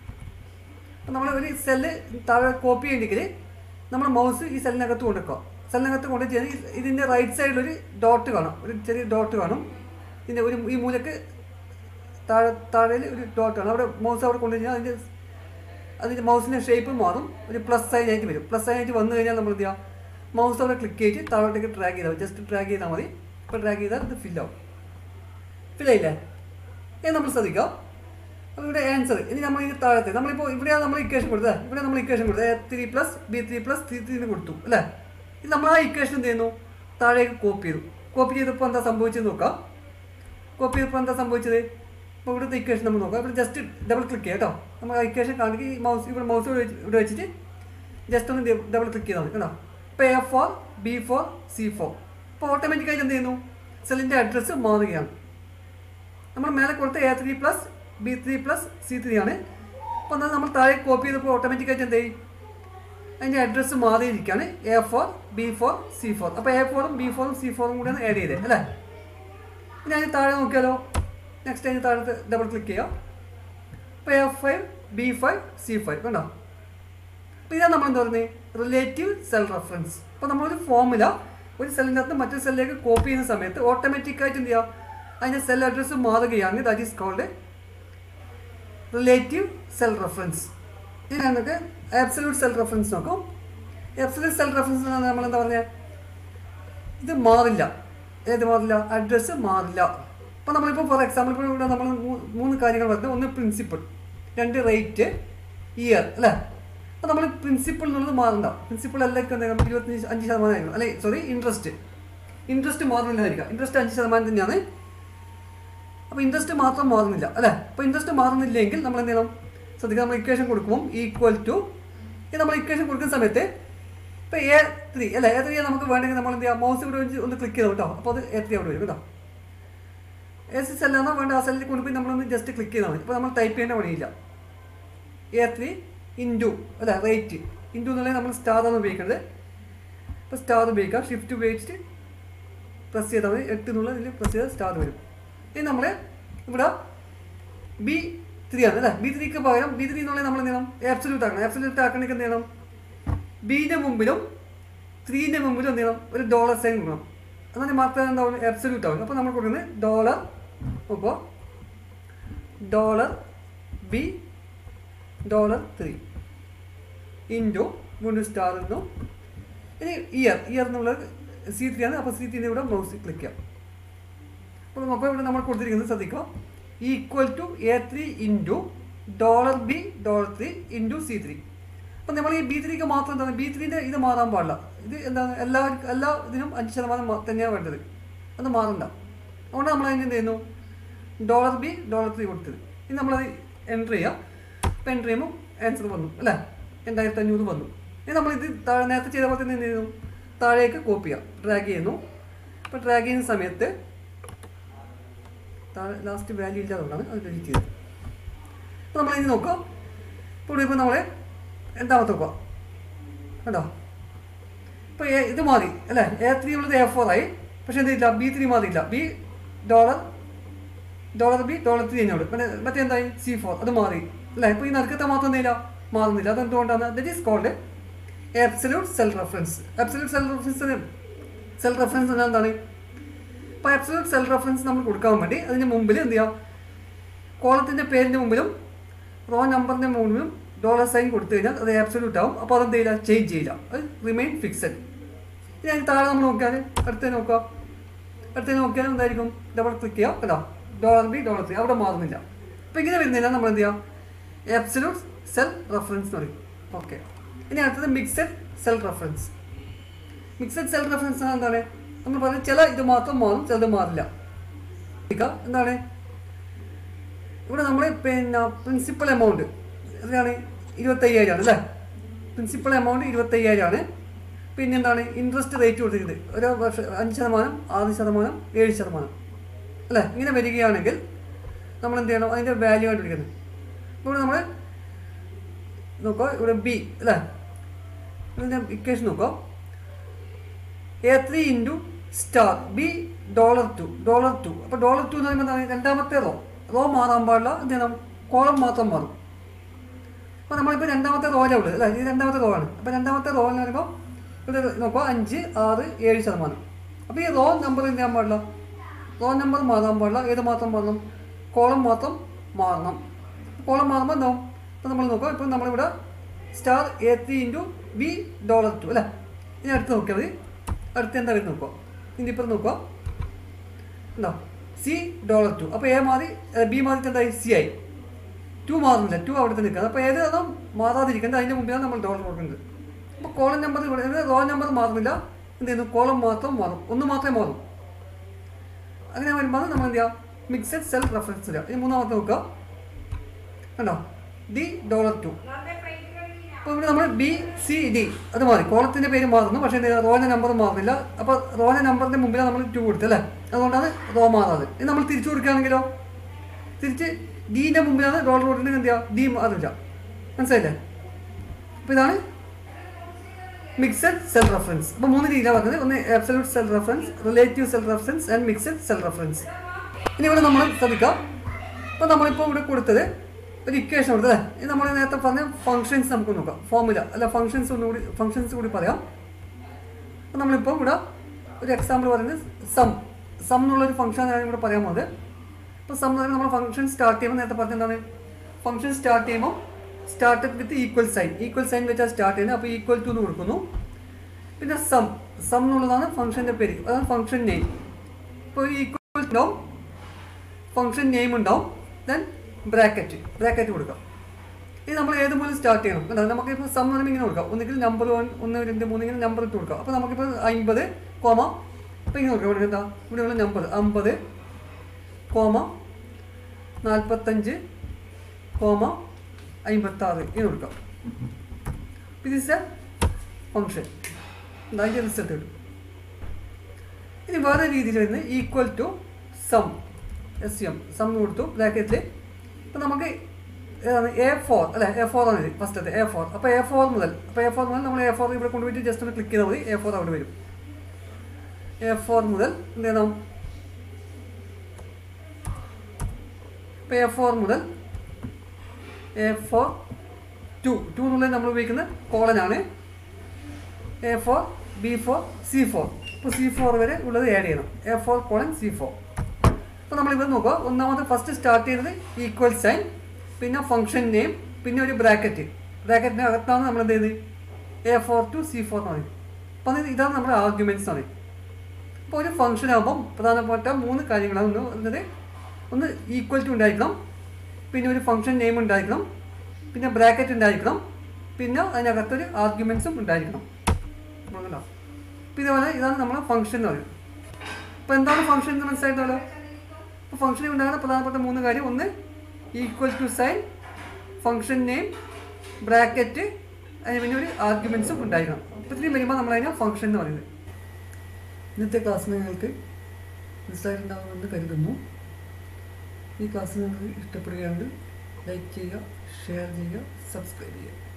അപ്പോൾ നമ്മൾ ഒരു സെല്ല് താഴെ കോപ്പി ചെയ്യണമെങ്കിൽ നമ്മൾ മൗസ് ഈ സെല്ലിനകത്ത് കൊണ്ടുവെക്കുക സെല്ലിനകത്ത് കൊണ്ട് ചെയ്ത് ഇതിൻ്റെ റൈറ്റ് സൈഡിൽ ഒരു ഡോട്ട് കാണാം ഒരു ചെറിയ ഡോട്ട് കാണും ഇതിൻ്റെ ഒരു ഈ മൂലക്ക് താഴെ താഴെ ഒരു ഡോട്ട് കാണും അവിടെ മൗസ് അവിടെ കൊണ്ടു കഴിഞ്ഞാൽ അതിൻ്റെ അതിൻ്റെ മൗസിൻ്റെ ഷേപ്പ് മാറും ഒരു പ്ലസ് സൈൻ ആയിട്ട് വരും പ്ലസ് സൈൻ ആയിട്ട് വന്നു കഴിഞ്ഞാൽ നമ്മൾ എന്ത് ചെയ്യുക മൗസ് അവിടെ ക്ലിക്ക് ചെയ്തിട്ട് താഴോട്ടേക്ക് ഡ്രാഗ് ചെയ്താൽ ജസ്റ്റ് ഡ്രാഗ് ചെയ്താൽ മതി ഇപ്പോൾ ഡ്രാഗ് ചെയ്താൽ ഇത് ഫില്ലാവും ഫില്ലായില്ലേ ഇത് നമ്മൾ ശ്രദ്ധിക്കാം അപ്പോൾ ഇവിടെ ആൻസർ ഇനി നമ്മൾ ഈ താഴത്തെ നമ്മളിപ്പോൾ ഇവിടെയാണ് നമ്മൾ ഇക്വേഷൻ കൊടുത്തത് ഇവിടെ നമ്മൾ ഇക്വേഷൻ കൊടുത്തത് A three plus B three plus three ത്രീന്ന് കൊടുത്തു അല്ലേ ഇത് നമ്മൾ ആ ഇക്വേഷൻ എന്ത് ചെയ്യുന്നു താഴേക്ക് കോപ്പി ചെയ്തു കോപ്പി ചെയ്തപ്പോൾ എന്താ സംഭവിച്ചത് നോക്കാം കോപ്പി ചെയ്തപ്പോൾ എന്താ സംഭവിച്ചത് ഇപ്പോൾ ഇവിടുത്തെ ഇക്വേഷൻ നമ്മൾ നോക്കാം ഇവിടെ ജസ്റ്റ് ഡബിൾ ക്ലിക്ക് ചെയ്യാം കേട്ടോ നമ്മൾ ആ ഇക്വേഷൻ കാണിക്കുക ഈ മൗസ് ഇവിടെ മൗസ് ഇവിടെ വെച്ചിട്ട് ജസ്റ്റ് ഒന്ന് ഡബിൾ ക്ലിക്ക് ചെയ്താൽ മതി കേട്ടോ ഇപ്പോൾ A four B four C four അപ്പോൾ ഓട്ടോമാറ്റിക്കായിട്ട് എന്ത് ചെയ്യുന്നു സെല്ലിൻ്റെ അഡ്രസ്സ് മാറുകയാണ് നമ്മൾ മേലെ കൊടുത്ത A three plus B three plus C three ആണ് അപ്പോൾ എന്നാൽ നമ്മൾ താഴെ കോപ്പി ചെയ്തപ്പോൾ ഓട്ടോമാറ്റിക്കായിട്ട് എന്ത് ചെയ്യും അതിൻ്റെ അഡ്രസ്സ് മാറിയിരിക്കുകയാണ് A four B four C four അപ്പോൾ എ ഫോറും ബി ഫോറും സി ഫോറും കൂടിയാണ് ആഡ് ചെയ്തത് അല്ലേ ഇനി അതിന് താഴെ നോക്കിയാലോ നെക്സ്റ്റ് അതിന് താഴത്ത് ഡബിൾ ക്ലിക്ക് ചെയ്യാം അപ്പോൾ A five B five C five കണ്ടോ അപ്പോൾ ഇതാണ് നമ്മൾ എന്താ പറയുന്നത് റിലേറ്റീവ് സെൽ റെഫറൻസ് അപ്പോൾ നമ്മളൊരു ഫോമുല ഒരു സെല്ലിൻ്റെ അകത്ത് മറ്റൊരു സെല്ലിലേക്ക് കോപ്പി ചെയ്യുന്ന സമയത്ത് ഓട്ടോമാറ്റിക്കായിട്ട് എന്ത് ചെയ്യുക അതിൻ്റെ സെൽ അഡ്രസ്സ് മാറുകയാണ് that is called relative cell reference ഇനി നമുക്ക് ആബ്സല്യൂട്ട് സെൽ റെഫറൻസ് നോക്കും ആബ്സല്യൂട്ട് സെൽ റെഫറൻസ് നമ്മൾ എന്താ പറഞ്ഞത് ഇത് മാറില്ല ഏത് മാറില്ല അഡ്രസ്സ് മാറില്ല അപ്പോൾ നമ്മളിപ്പോൾ ഫോർ എക്സാമ്പിൾ ഇപ്പോൾ ഇവിടെ നമ്മൾ മൂ- മൂന്ന് കാര്യങ്ങൾ പറഞ്ഞു ഒന്ന് പ്രിൻസിപ്പിൾ രണ്ട് റേറ്റ് ഇയർ അല്ലേ അപ്പോൾ നമ്മൾ പ്രിൻസിപ്പിൾ എന്നുള്ളത് മാറണ്ട പ്രിൻസിപ്പിൾ എല്ലാവർക്കും എന്താ നമുക്ക് ഇരുപത്തഞ്ച് അഞ്ച് ശതമാനമായിരുന്നു അല്ലെ സോറി ഇൻട്രസ്റ്റ് ഇൻട്രസ്റ്റ് മാറുന്നില്ലായിരിക്കാം ഇൻട്രസ്റ്റ് അഞ്ച് ശതമാനം തന്നെയാണ് അപ്പോൾ ഇൻട്രസ്റ്റ് മാത്രം മാറുന്നില്ല അല്ലേ അപ്പോൾ ഇൻട്രസ്റ്റ് മാറുന്നില്ലെങ്കിൽ നമ്മൾ എന്ത് ചെയ്യണം ശ്രദ്ധിക്കുക നമ്മൾ ഇക്വേഷൻ കൊടുക്കുമ്പോൾ ഈക്വൽ ടു ഇത് നമ്മൾ ഇക്വേഷൻ കൊടുക്കുന്ന സമയത്ത് ഇപ്പോൾ എ ത്രീ അല്ലേ എ ത്രീ നമുക്ക് വേണമെങ്കിൽ നമ്മൾ എന്ത് ചെയ്യാം മൗസ് ഇവിടെ വെച്ച് ഒന്ന് ക്ലിക്ക് ചെയ്തു കേട്ടോ അപ്പോൾ അത് എ ത്രീ അവിടെ വരും കേട്ടോ എസ് സെല്ലാണോ വേണ്ട ആ സെല്ലിൽ കൊണ്ടുപോയി നമ്മളൊന്ന് ജസ്റ്റ് ക്ലിക്ക് ചെയ്താൽ മതി ഇപ്പോൾ നമ്മൾ ടൈപ്പ് ചെയ്യേണ്ട പണിയില്ല എ ത്രീ ഇൻറ്റു അല്ല റേറ്റ് ഇൻറ്റു എന്നുള്ളത് നമ്മൾ സ്റ്റാർ ആണ് ഉപയോഗിക്കുന്നത് ഇപ്പോൾ സ്റ്റാർ ഉപയോഗിക്കാം ഷിഫ്റ്റ് ഉപയോഗിച്ചിട്ട് പ്രസ് ചെയ്താൽ മതി എട്ട് എന്നുള്ള ഇതിൽ പ്രസ് ചെയ്താൽ സ്റ്റാർ വരും ഇനി നമ്മൾ ഇവിടെ ബി ത്രീ ആണ് അല്ലേ ബി ത്രീക്ക് പകരം ബി ത്രീ എന്നുള്ളത് നമ്മൾ എന്ത് ചെയ്യണം ആബ്സല്യൂട്ട് ആക്കണം ആബ്സല്യൂട്ട് ആക്കണമെങ്കിൽ എന്ത് ചെയ്യണം ബിൻ്റെ മുമ്പിലും ത്രീൻ്റെ മുമ്പിലും എന്ത് ചെയ്യണം ഒരു ഡോളർ സൈൻ കൊടുക്കണം എന്നാൽ മാത്രമേ എന്താവും ആബ്സല്യൂട്ട് ആവും അപ്പോൾ നമ്മൾ കൊടുക്കുന്നത് ഡോളർ അപ്പോൾ dollar B dollar three into വീണ്ടും സ്റ്റാർ എന്നു ഇനി ഇയർ ഇയർ എന്നുള്ളത് സി ത്രീ ആണ് അപ്പോൾ സി ത്രീൻ്റെ ഇവിടെ മൗസ് ക്ലിക്ക് ചെയ്യാം അപ്പോൾ നമുക്ക് ഇവിടെ നമ്മൾ കൊടുത്തിരിക്കുന്നത് ശ്രദ്ധിക്കുക equal to A three into dollar B dollar three into C three അപ്പം നമ്മൾ ഈ ബി ത്രീക്ക് മാത്രം എന്താണ് ബി ത്രീൻ്റെ ഇത് മാറാൻ പാടില്ല ഇത് എന്താണ് എല്ലാവർക്കും എല്ലാ ഇതിനും അഞ്ച് ശതമാനം മാ- തന്നെയാണ് വേണ്ടത് അത് മാറണ്ട അതുകൊണ്ട് നമ്മൾ അതിന് എന്ത് ചെയ്യുന്നു ഡോളർ ബി ഡോളർ ത്രീ കൊടുത്തത് ഇനി നമ്മളത് എൻ്റർ ചെയ്യാം അപ്പോൾ എൻ്റർ ചെയ്യുമ്പോൾ ആൻസർ വന്നു അല്ലേ രണ്ടായിരത്തി അഞ്ഞൂറ് വന്നു ഇനി നമ്മളിത് താഴെ നേരത്തെ ചെയ്ത പോലെ തന്നെ എന്ത് ചെയ്യുന്നു താഴേക്ക് കോപ്പി ചെയ്യാം ഡ്രാഗ് ചെയ്യുന്നു അപ്പോൾ ഡ്രാഗ് ചെയ്യുന്ന സമയത്ത് താഴെ ലാസ്റ്റ് വാല്യൂ ഇല്ലാത്തതുകൊണ്ടാണ് അത് ഡിലീറ്റ് ചെയ്തത് അപ്പോൾ നമ്മൾ ഇനി നോക്കാം ഇപ്പോൾ ഇപ്പോൾ നമ്മൾ രണ്ടാമത്തെ നോക്കാം കേട്ടോ ഇപ്പോൾ എ ഇത് മാറി അല്ലേ എ ത്രീ ഉള്ളത് എ ഫോർ ആയി പക്ഷേ എന്തില്ല ബി ത്രീ മാറിയില്ല B dollar dollar B dollar three തന്നെയാണ് പിന്നെ മറ്റേ എന്തായി സി ഫോർ അത് മാറി അല്ലേ ഇപ്പോൾ ഈ നറുക്കത്തെ മാത്രം എന്തില്ല മാറുന്നില്ല അതെന്തുകൊണ്ടാണ് that is called absolute cell reference absolute cell reference cell reference എന്നാൽ എന്താണ് ഇപ്പോൾ ആബ്സല്യൂട്ട് സെൽ റെഫറൻസ് നമ്മൾ കൊടുക്കാൻ വേണ്ടി അതിന് മുമ്പിൽ എന്ത് ചെയ്യാം കോളത്തിൻ്റെ പേരിൻ്റെ മുമ്പിലും റോ നമ്പറിൻ്റെ മുമ്പിലും ഡോളർ സൈൻ കൊടുത്തു കഴിഞ്ഞാൽ അത് ആബ്സല്യൂട്ട് ആവും അപ്പോൾ അതെന്ത് ചെയ്യില്ല ചേഞ്ച് ചെയ്യില്ല അത് റിമെയിൻ ഫിക്സഡ് ഇനി അതിന് താഴെ നമ്മൾ നോക്കിയാൽ അടുത്തേ നോക്കാം അടുത്തേ നോക്കിയാൽ എന്തായിരിക്കും ഡബിൾ ക്ലിക്ക് ചെയ്യാം കേട്ടോ ഡോളർ ബി ഡോളർ ത്രീ അവിടെ മാറുന്നില്ല അപ്പോൾ ഇങ്ങനെ വരുന്നില്ല നമ്മൾ എന്ത് ചെയ്യാം ആബ്സല്യൂട്ട് സെൽ റെഫറൻസ് എന്ന് പറയും ഓക്കെ ഇനി അടുത്തത് mixed cell reference mixed cell reference എന്താണ് നമ്മൾ പറയുന്നത് ചില ഇത് മാത്രം മാറും ചിലത് മാറില്ല ഇക്ക, എന്താണ് ഇവിടെ നമ്മൾ പിന്നെ പ്രിൻസിപ്പൽ എമൗണ്ട് എത്രയാണ് ഇരുപത്തയ്യായിരമാണ് അല്ലേ പ്രിൻസിപ്പൽ എമൗണ്ട് ഇരുപത്തയ്യായിരമാണ് പിന്നെ എന്താണ് ഇൻട്രസ്റ്റ് റേറ്റ് കൊടുത്തിരിക്കുന്നത് ഒരു വർഷം അഞ്ച് ശതമാനം ആറ് ശതമാനം ഏഴ് ശതമാനം അല്ലേ ഇങ്ങനെ വരികയാണെങ്കിൽ നമ്മൾ എന്ത് ചെയ്യണം അതിൻ്റെ വാല്യൂ കണ്ടുപിടിക്കുന്നത് ഇവിടെ നമ്മൾ നോക്കുക ഇവിടെ ബി അല്ലേ ഇതിൻ്റെ ഇക്വേഷൻ നോക്കാം A three into star B dollar two dollar two അപ്പോൾ ഡോളർ ടു എന്ന് പറയുമ്പോൾ എന്താണ് രണ്ടാമത്തെ റോ റോ മാറാൻ പാടില്ല എന്ത് ചെയ്യണം കോളം മാത്രം മാറും അപ്പോൾ നമ്മളിപ്പോൾ രണ്ടാമത്തെ റോയിലാണ് ഉള്ളത് അല്ലേ ഇത് രണ്ടാമത്തെ റോ ആണ് അപ്പോൾ രണ്ടാമത്തെ റോ എന്ന് പറയുമ്പോൾ ഇവിടെ നോക്കുക അഞ്ച് ആറ് ഏഴ് ശതമാനം അപ്പോൾ ഈ റോ നമ്പർ എന്ത് ചെയ്യാൻ പാടില്ല റോ നമ്പർ മാറാൻ പാടില്ല ഏത് മാത്രം മാറണം കോളം മാത്രം മാറണം കോളം മാറുമ്പോൾ എന്താവും ഇപ്പോൾ നമ്മൾ നോക്കുക ഇപ്പോൾ നമ്മളിവിടെ star A three into B dollar two അല്ലേ ഇനി അടുത്ത് നോക്കിയാൽ മതി അടുത്ത് എന്താ വരുന്നത് നോക്കുക ഇനി ഇപ്പം നോക്കുക ഉണ്ടോ സി ഡോളർ ടു അപ്പോൾ എ മാറി ബി മാറിയിട്ട് എന്തായി സി ആയി ടു മാറുന്നില്ല ടു അവിടെ തന്നെ നിൽക്കുന്നത് അപ്പോൾ ഏത് അതും മാറാതിരിക്കേണ്ടത് അതിൻ്റെ മുമ്പിലാണ് നമ്മൾ ഡോളർ കൊടുക്കുന്നത് അപ്പോൾ കോളം നമ്പർ ഇവിടെ റോ നമ്പർ മാറുന്നില്ല എന്ത് ചെയ്യുന്നു കോളം മാത്രം മാറും ഒന്ന് മാത്രമേ മാറും അങ്ങനെ വരുമ്പോൾ നമ്മൾ എന്ത് ചെയ്യുക മിക്സഡ് സെൽ റെഫറൻസ് ഇടുക ഇനി മൂന്നാമത്തെ നോക്കുക കണ്ടോ ഡി ഡോളർ ടു അപ്പോൾ ഇവിടെ നമ്മൾ ബി സി ഡി അത് മാറി കോളത്തിൻ്റെ പേര് മാറുന്നു പക്ഷേ എന്ത് ചെയ്യുക റോൻ്റെ നമ്പർ മാറുന്നില്ല അപ്പോൾ റോൻ്റെ നമ്പറിൻ്റെ മുമ്പിലാണ് നമ്മൾ ടു കൊടുത്തത് അല്ലേ അതുകൊണ്ടാണ് റോ മാറാതെ ഇനി നമ്മൾ തിരിച്ചു കൊടുക്കുകയാണെങ്കിലോ തിരിച്ച് ഡീൻ്റെ മുമ്പിലാണ് ഡോളർ കൊടുത്തിട്ട് എന്ത് ചെയ്യുക ഡി മാറില്ല മനസ്സിലായില്ലേ അപ്പോൾ ഇതാണ് മിക്സഡ് സെൽ റെഫറൻസ് അപ്പോൾ മൂന്ന് രീതിയിലാണ് പറഞ്ഞത് ഒന്ന് absolute cell reference relative cell reference and mixed cell reference ഇനി ഇവിടെ നമ്മൾ ശ്രദ്ധിക്കാം അപ്പോൾ നമ്മളിപ്പോൾ ഇവിടെ കൊടുത്തത് ഒരു ഇക്വേഷൻ കൊടുത്തത് അല്ലേ ഇത് നമ്മൾ നേരത്തെ പറഞ്ഞ ഫങ്ഷൻസ് നമുക്ക് നോക്കാം ഫോർമുല അല്ല ഫങ്ഷൻസ് ഒന്നുകൂടി ഫങ്ഷൻസ് കൂടി പറയാം അപ്പോൾ നമ്മളിപ്പോൾ ഇവിടെ ഒരു എക്സാമ്പിൾ പറയുന്നത് സം സം എന്നുള്ളൊരു ഫംഗ്ഷനാണ് ഇവിടെ പറയാൻ പോകുന്നത് അപ്പോൾ സം എന്ന് പറയുമ്പോൾ നമ്മൾ ഫംഗ്ഷൻ സ്റ്റാർട്ട് ചെയ്യുമ്പോൾ നേരത്തെ പറഞ്ഞ എന്താണ് ഫംഗ്ഷൻ സ്റ്റാർട്ട് ചെയ്യുമ്പോൾ started with equal sign equal sign വെച്ചാൽ സ്റ്റാർട്ട് ചെയ്യുന്നത് അപ്പോൾ ഈക്വൽ ടു എന്ന് കൊടുക്കുന്നു പിന്നെ സം സം എന്നുള്ളതാണ് ഫംഗ്ഷൻ്റെ പേര് അതാണ് ഫംഗ്ഷൻ നെയിം ഇപ്പോൾ ഈക്വൽ ഉണ്ടാവും ഫംഗ്ഷൻ നെയിം ഉണ്ടാവും ദെൻ ബ്രാക്കറ്റ് ബ്രാക്കറ്റ് കൊടുക്കാം ഇത് നമ്മൾ ഏത് മൂലം സ്റ്റാർട്ട് ചെയ്യണം അതായത് നമുക്കിപ്പോൾ സം എന്ന് പറയുമ്പോൾ ഇങ്ങനെ കൊടുക്കാം ഒന്നുകിൽ നമ്പർ വൺ ഒന്ന് രണ്ട് മൂന്ന് ഇങ്ങനെ നമ്പർ ഇട്ട് കൊടുക്കാം അപ്പോൾ നമുക്കിപ്പോൾ അമ്പത് കോമ ഇപ്പോൾ ഇങ്ങനെ കൊടുക്കാം ഇവിടെ എന്താ ഇവിടെയുള്ള നമ്പർ അമ്പത് കോമ നാൽപ്പത്തഞ്ച് കോമ അമ്പത്താറ് ഇങ്ങനെ കൊടുക്കാം ഇത് ഇസ് എ ഫങ്ഷൻ അതിൻ്റെ റിസൾട്ട് കിട്ടും ഇനി വേറെ രീതിയിൽ വരുന്നത് equal to sum S M sum എന്ന് കൊടുത്തു ബ്രാക്കറ്റിൽ ഇപ്പം നമുക്ക് ഏതാണ് എ ഫോർ അല്ലേ എ ഫോർ ആണ് ഫസ്റ്റത്തെ എ ഫോർ അപ്പോൾ എ ഫോർ മുതൽ അപ്പോൾ എ ഫോർ മുതൽ നമ്മൾ എ ഫോർ ഇവിടെ കൊണ്ടുപോയിട്ട് ജസ്റ്റ് ഒന്ന് ക്ലിക്ക് ചെയ്താൽ മതി എ ഫോർ അവിടെ വരും എ ഫോർ മുതൽ എന്ത് ചെയ്യണം ഇപ്പോൾ എ ഫോർ മുതൽ എ ഫോർ ടു ടു എന്നുള്ളത് നമ്മൾ ഉപയോഗിക്കുന്ന കോളനാണ് A four B four C four ഇപ്പോൾ സി ഫോർ വരെ ഉള്ളത് ആഡ് ചെയ്യണം A four colon C four അപ്പോൾ നമ്മളിവിടെ നോക്കുക ഒന്നാമത് ഫസ്റ്റ് സ്റ്റാർട്ട് ചെയ്യുന്നത് ഈക്വൽ സൈൻ പിന്നെ ഫംഗ്ഷൻ നെയിം പിന്നെ ഒരു ബ്രാക്കറ്റ് ബ്രാക്കറ്റിൻ്റെ അകത്താണ് നമ്മൾ എന്ത് ചെയ്യുന്നത് A four to C four എന്ന് പറയും അപ്പോൾ അത് ഇതാണ് നമ്മുടെ ആർഗ്യുമെൻറ്റ്സ് ആണ് അപ്പോൾ ഒരു ഫംഗ്ഷൻ ആകുമ്പം പ്രധാനപ്പെട്ട മൂന്ന് കാര്യങ്ങളാണ് ഒന്ന് എന്നത് ഒന്ന് ഈക്വൽ ടു ഉണ്ടായിരിക്കണം പിന്നെ ഒരു ഫംഗ്ഷൻ നെയിം ഉണ്ടായിരിക്കണം പിന്നെ ബ്രാക്കറ്റ് ഉണ്ടായിരിക്കണം പിന്നെ അതിനകത്തൊരു ആർഗ്യുമെൻറ്റ്സും ഉണ്ടായിരിക്കണം മനസ്സിലാവും അപ്പോൾ ഇതേപോലെ ഇതാണ് നമ്മളെ ഫംഗ്ഷൻ എന്ന് പറയുന്നത് അപ്പോൾ എന്താണ് ഫംഗ്ഷൻ എന്ന് മനസ്സിലായിട്ടല്ലോ അപ്പോൾ ഫംഗ്ഷനിൽ ഉണ്ടാകുന്ന പ്രധാനപ്പെട്ട മൂന്ന് കാര്യം ഒന്ന് equal to sign function name bracket അതിന് പിന്നെ ഒരു ആർഗ്യുമെൻറ്റ്സും ഉണ്ടായിരിക്കണം അപ്പോൾ ഇത്രയും വരുമ്പോൾ നമ്മളതിനെ ഫംഗ്ഷൻ എന്ന് പറയുന്നത് ഇന്നത്തെ ക്ലാസ് നിങ്ങൾക്ക് മനസ്സിലായിട്ടുണ്ടാകുമെന്ന് കരുതുന്നു ഈ ക്ലാസ് നിങ്ങൾക്ക് ഇഷ്ടപ്പെടുകയാണെങ്കിൽ ലൈക്ക് ചെയ്യുക ഷെയർ ചെയ്യുക സബ്സ്ക്രൈബ് ചെയ്യുക